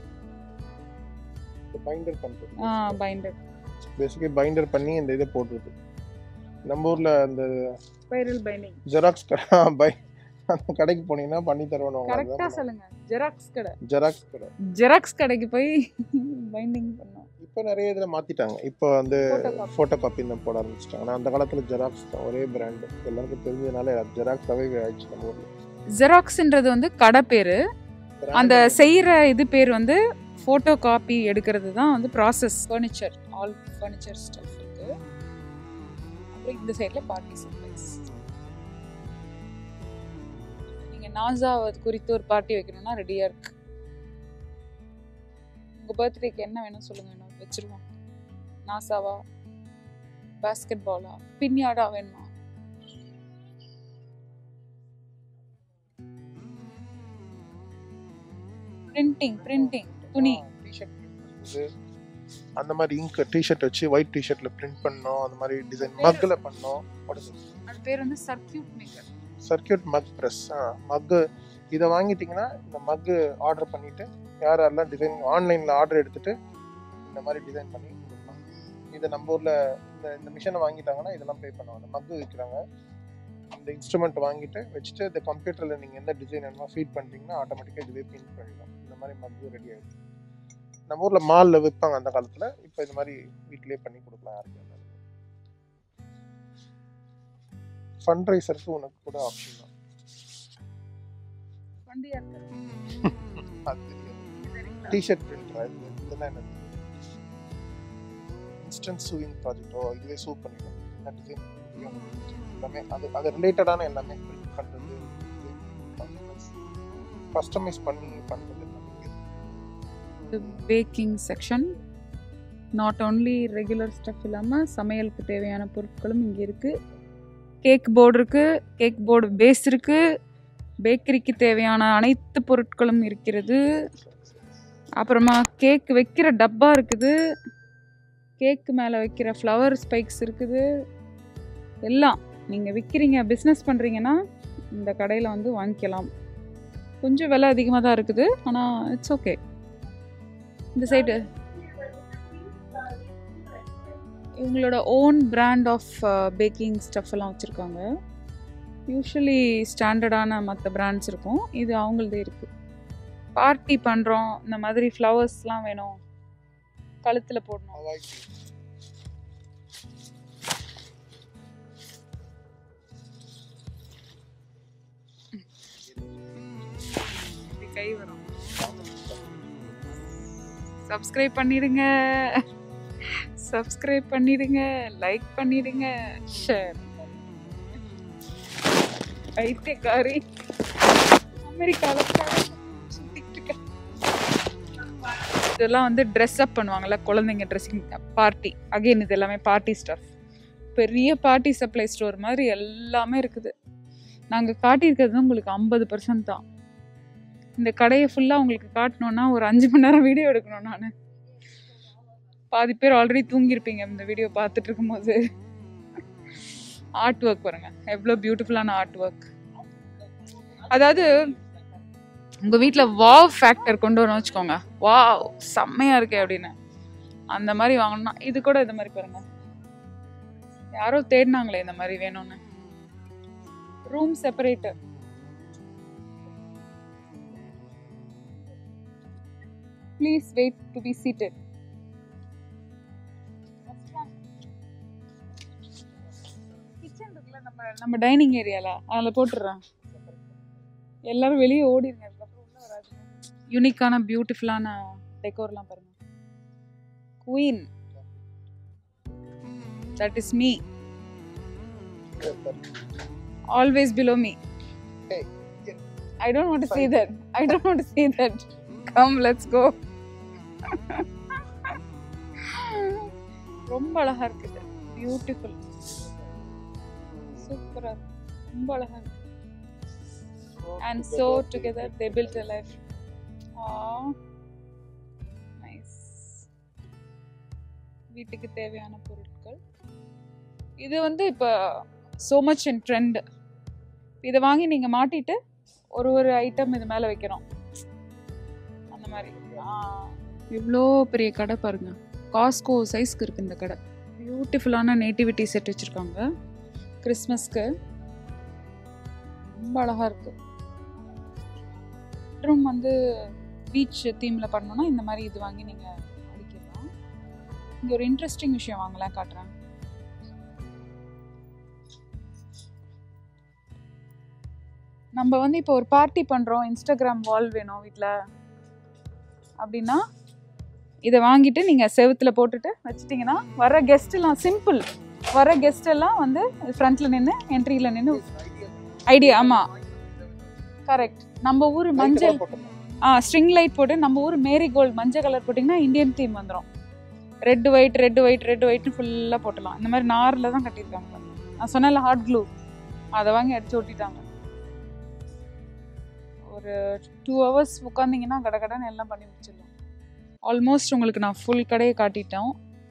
binder பண்றது ஆ பைண்டர் பேசிக்கலி பைண்டர் பண்ணி இந்த இதை போட்டுருது நம்ம ஊர்ல அந்த ஸ்பைரல் பைண்டிங் ஜெராக்ஸ் கடை பை அந்த கடைக்கு போனீங்கன்னா பண்ணி தருவாங்க கரெக்டாக சொல்லுங்க ஜெராக்ஸ் கடை ஜெராக்ஸ் கடை ஜெராக்ஸ் கடைக்கு போய் பைண்டிங் பண்ணோம் இப்போ நிறைய இதில் மாற்றிட்டாங்க இப்போ வந்து Photocopy. ஃபோட்டோ காப்பி தான் போட ஆரம்பிச்சிட்டாங்க ஆனால் அந்த காலத்தில் ஜெராக்ஸ் தான் ஒரே பிராண்டு எல்லாருக்கும் தெரிஞ்சதுனால ஜெராக்ஸாகவே ஆயிடுச்சு நம்ம ஊரில் ஜெராக்ஸ்ன்றது வந்து கடை பேர் அந்த செய்கிற இது பேர் வந்து ஃபோட்டோ காப்பி எடுக்கிறது தான் வந்து process furniture all furniture stuff இருக்கு அப்புறம் இந்த சைடில் பார்ட்டி சப்ளைஸ் நீங்கள் நாசா குறித்து ஒரு பார்ட்டி வைக்கணும்னா ரெடியாக இருக்கு உங்கள் பர்த்டேக்கு என்ன வேணும் சொல்லுங்கள் நான் வச்சிருவோம் நாசாவா பாஸ்கெட் பாலா பின்யாடா வேணுமா பிரிண்டிங் பிரிண்டிங் துணி டிஷர்ட் அந்த மாதிரி இங்க் டிஷர்ட் வச்சு ஒயிட் டிஷர்ட்ல பிரிண்ட் பண்ணோம் அந்த மாதிரி டிசைன் மக்கில் பண்ணோம் அது பேர் வந்து circuit maker circuit mug press mug இதை வாங்கிட்டீங்கன்னா இந்த மக்கு ஆர்டர் பண்ணிட்டு யார் யாரெல்லாம் டிசைன் ஆன்லைனில் ஆர்டர் எடுத்துட்டு இந்த மாதிரி டிசைன் பண்ணி கொடுக்கலாம் இதை நம்ம ஊரில் இந்த இந்த மிஷினை வாங்கிட்டாங்கன்னா இதெல்லாம் பே பண்ணுவாங்க மக்கு விற்கிறாங்க இந்த இன்ஸ்ட்ருமெண்ட் வாங்கிட்டு வச்சுட்டு இந்த கம்ப்யூட்டரில் நீங்கள் எந்த டிசைன் வேணுமோ ஃபீட் பண்ணிட்டீங்கன்னா ஆட்டோமேட்டிக்காக இதுவே பிரிண்ட் பண்ணிடலாம் இந்த மாதிரி மக்கு ரெடி ஆகிடுது நம்ம ஊரில் மாலில் விற்பாங்க அந்த காலத்தில் இப்போ இந்த மாதிரி வீட்டிலேயே பண்ணி கொடுக்கலாம் யாருக்கு வேணாலும் ஃபண்ட் ரைசருக்கு உனக்கு கூட ஆப்ஷன் தான் வண்டியா இருக்கு அது தெரியாது டிஷர்ட் பிரிண்டர் இது இதெல்லாம் என்னது இன்ஸ்டன்ட் சூவிங் ப்ராஜெக்டோ இதுவே சூ பண்ணிடும் என்ன டிசைன் எல்லாமே அது அது ரிலேட்டடான எல்லாமே பிரிண்ட் பண்ணுறது கஸ்டமைஸ் பண்ணி பண்ணுறது எல்லாமே இங்க இருக்கு. Baking section not only regular stuff இல்லாமல் சமையலுக்கு தேவையான பொருட்களும் இங்கே இருக்குது கேக் போர்டு இருக்குது கேக் போர்டு பேஸ் இருக்குது பேக்கரிக்கு தேவையான அனைத்து பொருட்களும் இருக்கிறது அப்புறமா கேக் வைக்கிற டப்பா இருக்குது கேக்கு மேலே வைக்கிற ஃப்ளவர் ஸ்பைக்ஸ் இருக்குது எல்லாம் நீங்கள் விற்கிறீங்க பிஸ்னஸ் பண்ணுறீங்கன்னா இந்த கடையில் வந்து வாங்கிக்கலாம் கொஞ்சம் விலை அதிகமாக தான் இருக்குது ஆனால் இட்ஸ் ஓகே இந்த சைடு இவங்களோட own brand of baking stuff எல்லாம் வச்சுருக்காங்க யூஸ்வலி ஸ்டாண்டர்டான மற்ற பிராண்ட்ஸ் இருக்கும் இது அவங்களதே இருக்குது பார்ட்டி பண்ணுறோம் இந்த மாதிரி ஃப்ளவர்ஸ்லாம் வேணும் கழுத்தில் போடணும் Hawaii இப்படி கை வரும் சப்ஸ்கிரைப் பண்ணிடுங்க சப்ஸ்கிரைப் பண்ணிடுங்க லைக் பண்ணிடுங்க ஷேர் பைத்தியக்காரி அமெரிக்காவில் சுத்திட்டு இருக்க இதெல்லாம் வந்து ட்ரெஸ் அப் பண்ணுவாங்கல்ல குழந்தைங்க ட்ரெஸ்ஸிங் பார்ட்டி அகைன் இது எல்லாமே பார்ட்டி ஸ்டஃப் பெரிய பார்ட்டி சப்ளை ஸ்டோர் மாதிரி எல்லாமே இருக்குது நாங்கள் காட்டியிருக்கிறது உங்களுக்கு ஐம்பது பர்சன்ட் தான் இந்த கடையை ஃபுல்லாக உங்களுக்கு காட்டணுன்னா ஒரு அஞ்சு மணி நேரம் வீடியோ எடுக்கணும் நான் பாதி பேர் ஆல்ரெடி தூங்கியிருப்பீங்க இந்த வீடியோ பார்த்துட்டு இருக்கும்போது ஆர்ட் ஒர்க் பாருங்க எவ்வளோ பியூட்டிஃபுல்லான ஆர்ட் ஒர்க் அதாவது உங்கள் வீட்டில் வாவ் ஃபேக்டர் கொண்டு வரணும் வச்சுக்கோங்க வாவ் செம்மையாக இருக்கே அப்படின்னு அந்த மாதிரி வாங்கணும்னா இது கூட இந்த மாதிரி பாருங்க யாரோ தேடினாங்களே இந்த மாதிரி வேணும்னு room separator please wait to be seated kitchen இருக்குல்ல நம்ம நம்ம டைனிங் ஏரியால அதில் போட்டுடுறேன் எல்லாரும் வெளியே ஓடிடுங்க அதுக்கப்புறம் உள்ள வராது யூனிக்கான பியூட்டிஃபுல்லான டெக்கோர்லாம் பாருங்க queen that is me always below me. Hey, I don't want to see that. I don't want to see that. Come, let's go. ரொம்ப அழகா இருக்குது பியூட்டிஃபுல் சூப்பரா ரொம்ப அழகா இருக்கு and so together they built a life nice வீட்டுக்கு தேவையான பொருட்கள் இது வந்து இப்போ ஸோ மச் இன் ட்ரெண்ட் இதை வாங்கி நீங்கள் மாட்டிட்டு ஒரு ஒரு ஐட்டம் இது மேலே வைக்கிறோம் அந்த மாதிரி இவ்வளோ பெரிய கடை பாருங்க காஸ்கோ சைஸ்க்கு இருக்கு இந்த கடை பியூட்டிஃபுல்லான நேட்டிவிட்டி செட் வச்சுருக்காங்க கிறிஸ்மஸ்க்கு ரொம்ப அழகாக இருக்கு ரூம் வந்து பீச் தீமில் பண்ணோன்னா இந்த மாதிரி இது வாங்கி நீங்கள் அடிக்கலாம் இங்கே ஒரு இன்ட்ரெஸ்டிங் விஷயம் வாங்கலாம் காட்டுறேன் நம்ம வந்து இப்போ ஒரு பார்ட்டி பண்ணுறோம் இன்ஸ்டாகிராம் வால் வேணும் வீட்டில் அப்படின்னா இதை வாங்கிட்டு நீங்கள் செவுத்துல போட்டுட்டு வச்சிட்டிங்கன்னா வர கெஸ்ட் எல்லாம் சிம்பிள் வர கெஸ்ட் எல்லாம் வந்து ஃப்ரண்ட்ல நின்று என்ட்ரியில் நின்று ஐடியா ஆமாம் கரெக்ட் நம்ம ஊர் மஞ்சள் ஆ ஸ்ட்ரிங் லைட் போட்டு நம்ம ஊர் மேரி கோல்டு மஞ்சள் கலர் போட்டிங்கன்னா இந்தியன் தீம் வந்துடும் red white red white red ஒயிட்னு ஃபுல்லாக போட்டலாம் இந்த மாதிரி நாரில் தான் கட்டியிருக்காங்க நான் சொன்னேன்ல ஹாட் க்ளூ அதை வாங்கி அடிச்சு ஒட்டிட்டாங்க ஒரு டூ ஹவர்ஸ் உட்காந்திங்கன்னா கடை கடைன்னு எல்லாம் பண்ணி முடிச்சிடலாம் ஆல்மோஸ்ட் உங்களுக்கு நான் ஃபுல் கடையை காட்டிட்டோம்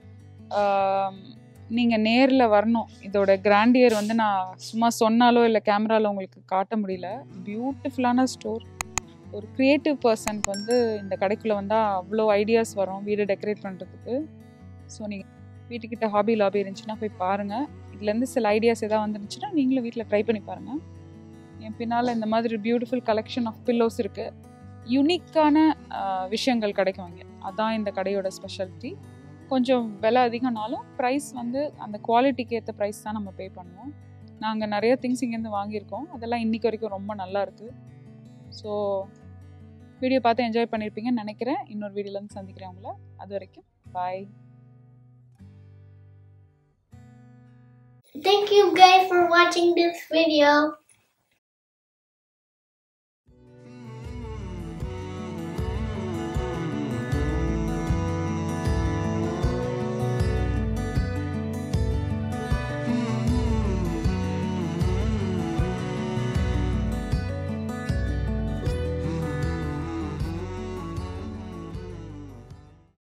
நீங்கள் நேரில் வரணும் இதோட கிராண்டியர் வந்து நான் சும்மா சொன்னாலோ இல்லை கேமராவில் உங்களுக்கு காட்ட முடியல பியூட்டிஃபுல்லான ஸ்டோர் ஒரு க்ரியேட்டிவ் பர்சனுக்கு வந்து இந்த கடைக்குள்ளே வந்தால் அவ்வளோ ஐடியாஸ் வரும் வீடு டெக்கரேட் பண்ணுறதுக்கு ஸோ நீங்கள் வீட்டுக்கிட்ட ஹாபி லாபி இருந்துச்சுன்னா போய் பாருங்கள் இதுலேருந்து சில ஐடியாஸ் எதாவது வந்துருந்துச்சுன்னா நீங்களும் வீட்டில் ட்ரை பண்ணி பாருங்கள் என் பின்னால் இந்த மாதிரி பியூட்டிஃபுல் கலெக்ஷன் ஆஃப் பில்லோஸ் இருக்குது யூனிக்கான விஷயங்கள் கிடைக்கும் இங்கே அதான் இந்த கடையோட ஸ்பெஷாலிட்டி கொஞ்சம் விலை அதிகம்னாலும் ப்ரைஸ் வந்து அந்த குவாலிட்டிக்கு ஏற்ற ப்ரைஸ் தான் நம்ம பே பண்ணுவோம் நாங்கள் நிறைய திங்ஸ் இங்கேருந்து வாங்கியிருக்கோம் அதெல்லாம் இன்றைக்கி வரைக்கும் ரொம்ப நல்லா இருக்குது ஸோ வீடியோ பார்த்து என்ஜாய் பண்ணியிருப்பீங்கன்னு நினைக்கிறேன் இன்னொரு வீடியோலேருந்து சந்திக்கிறேன் உங்களை அது வரைக்கும் பாய் Thank you guys for watching this video.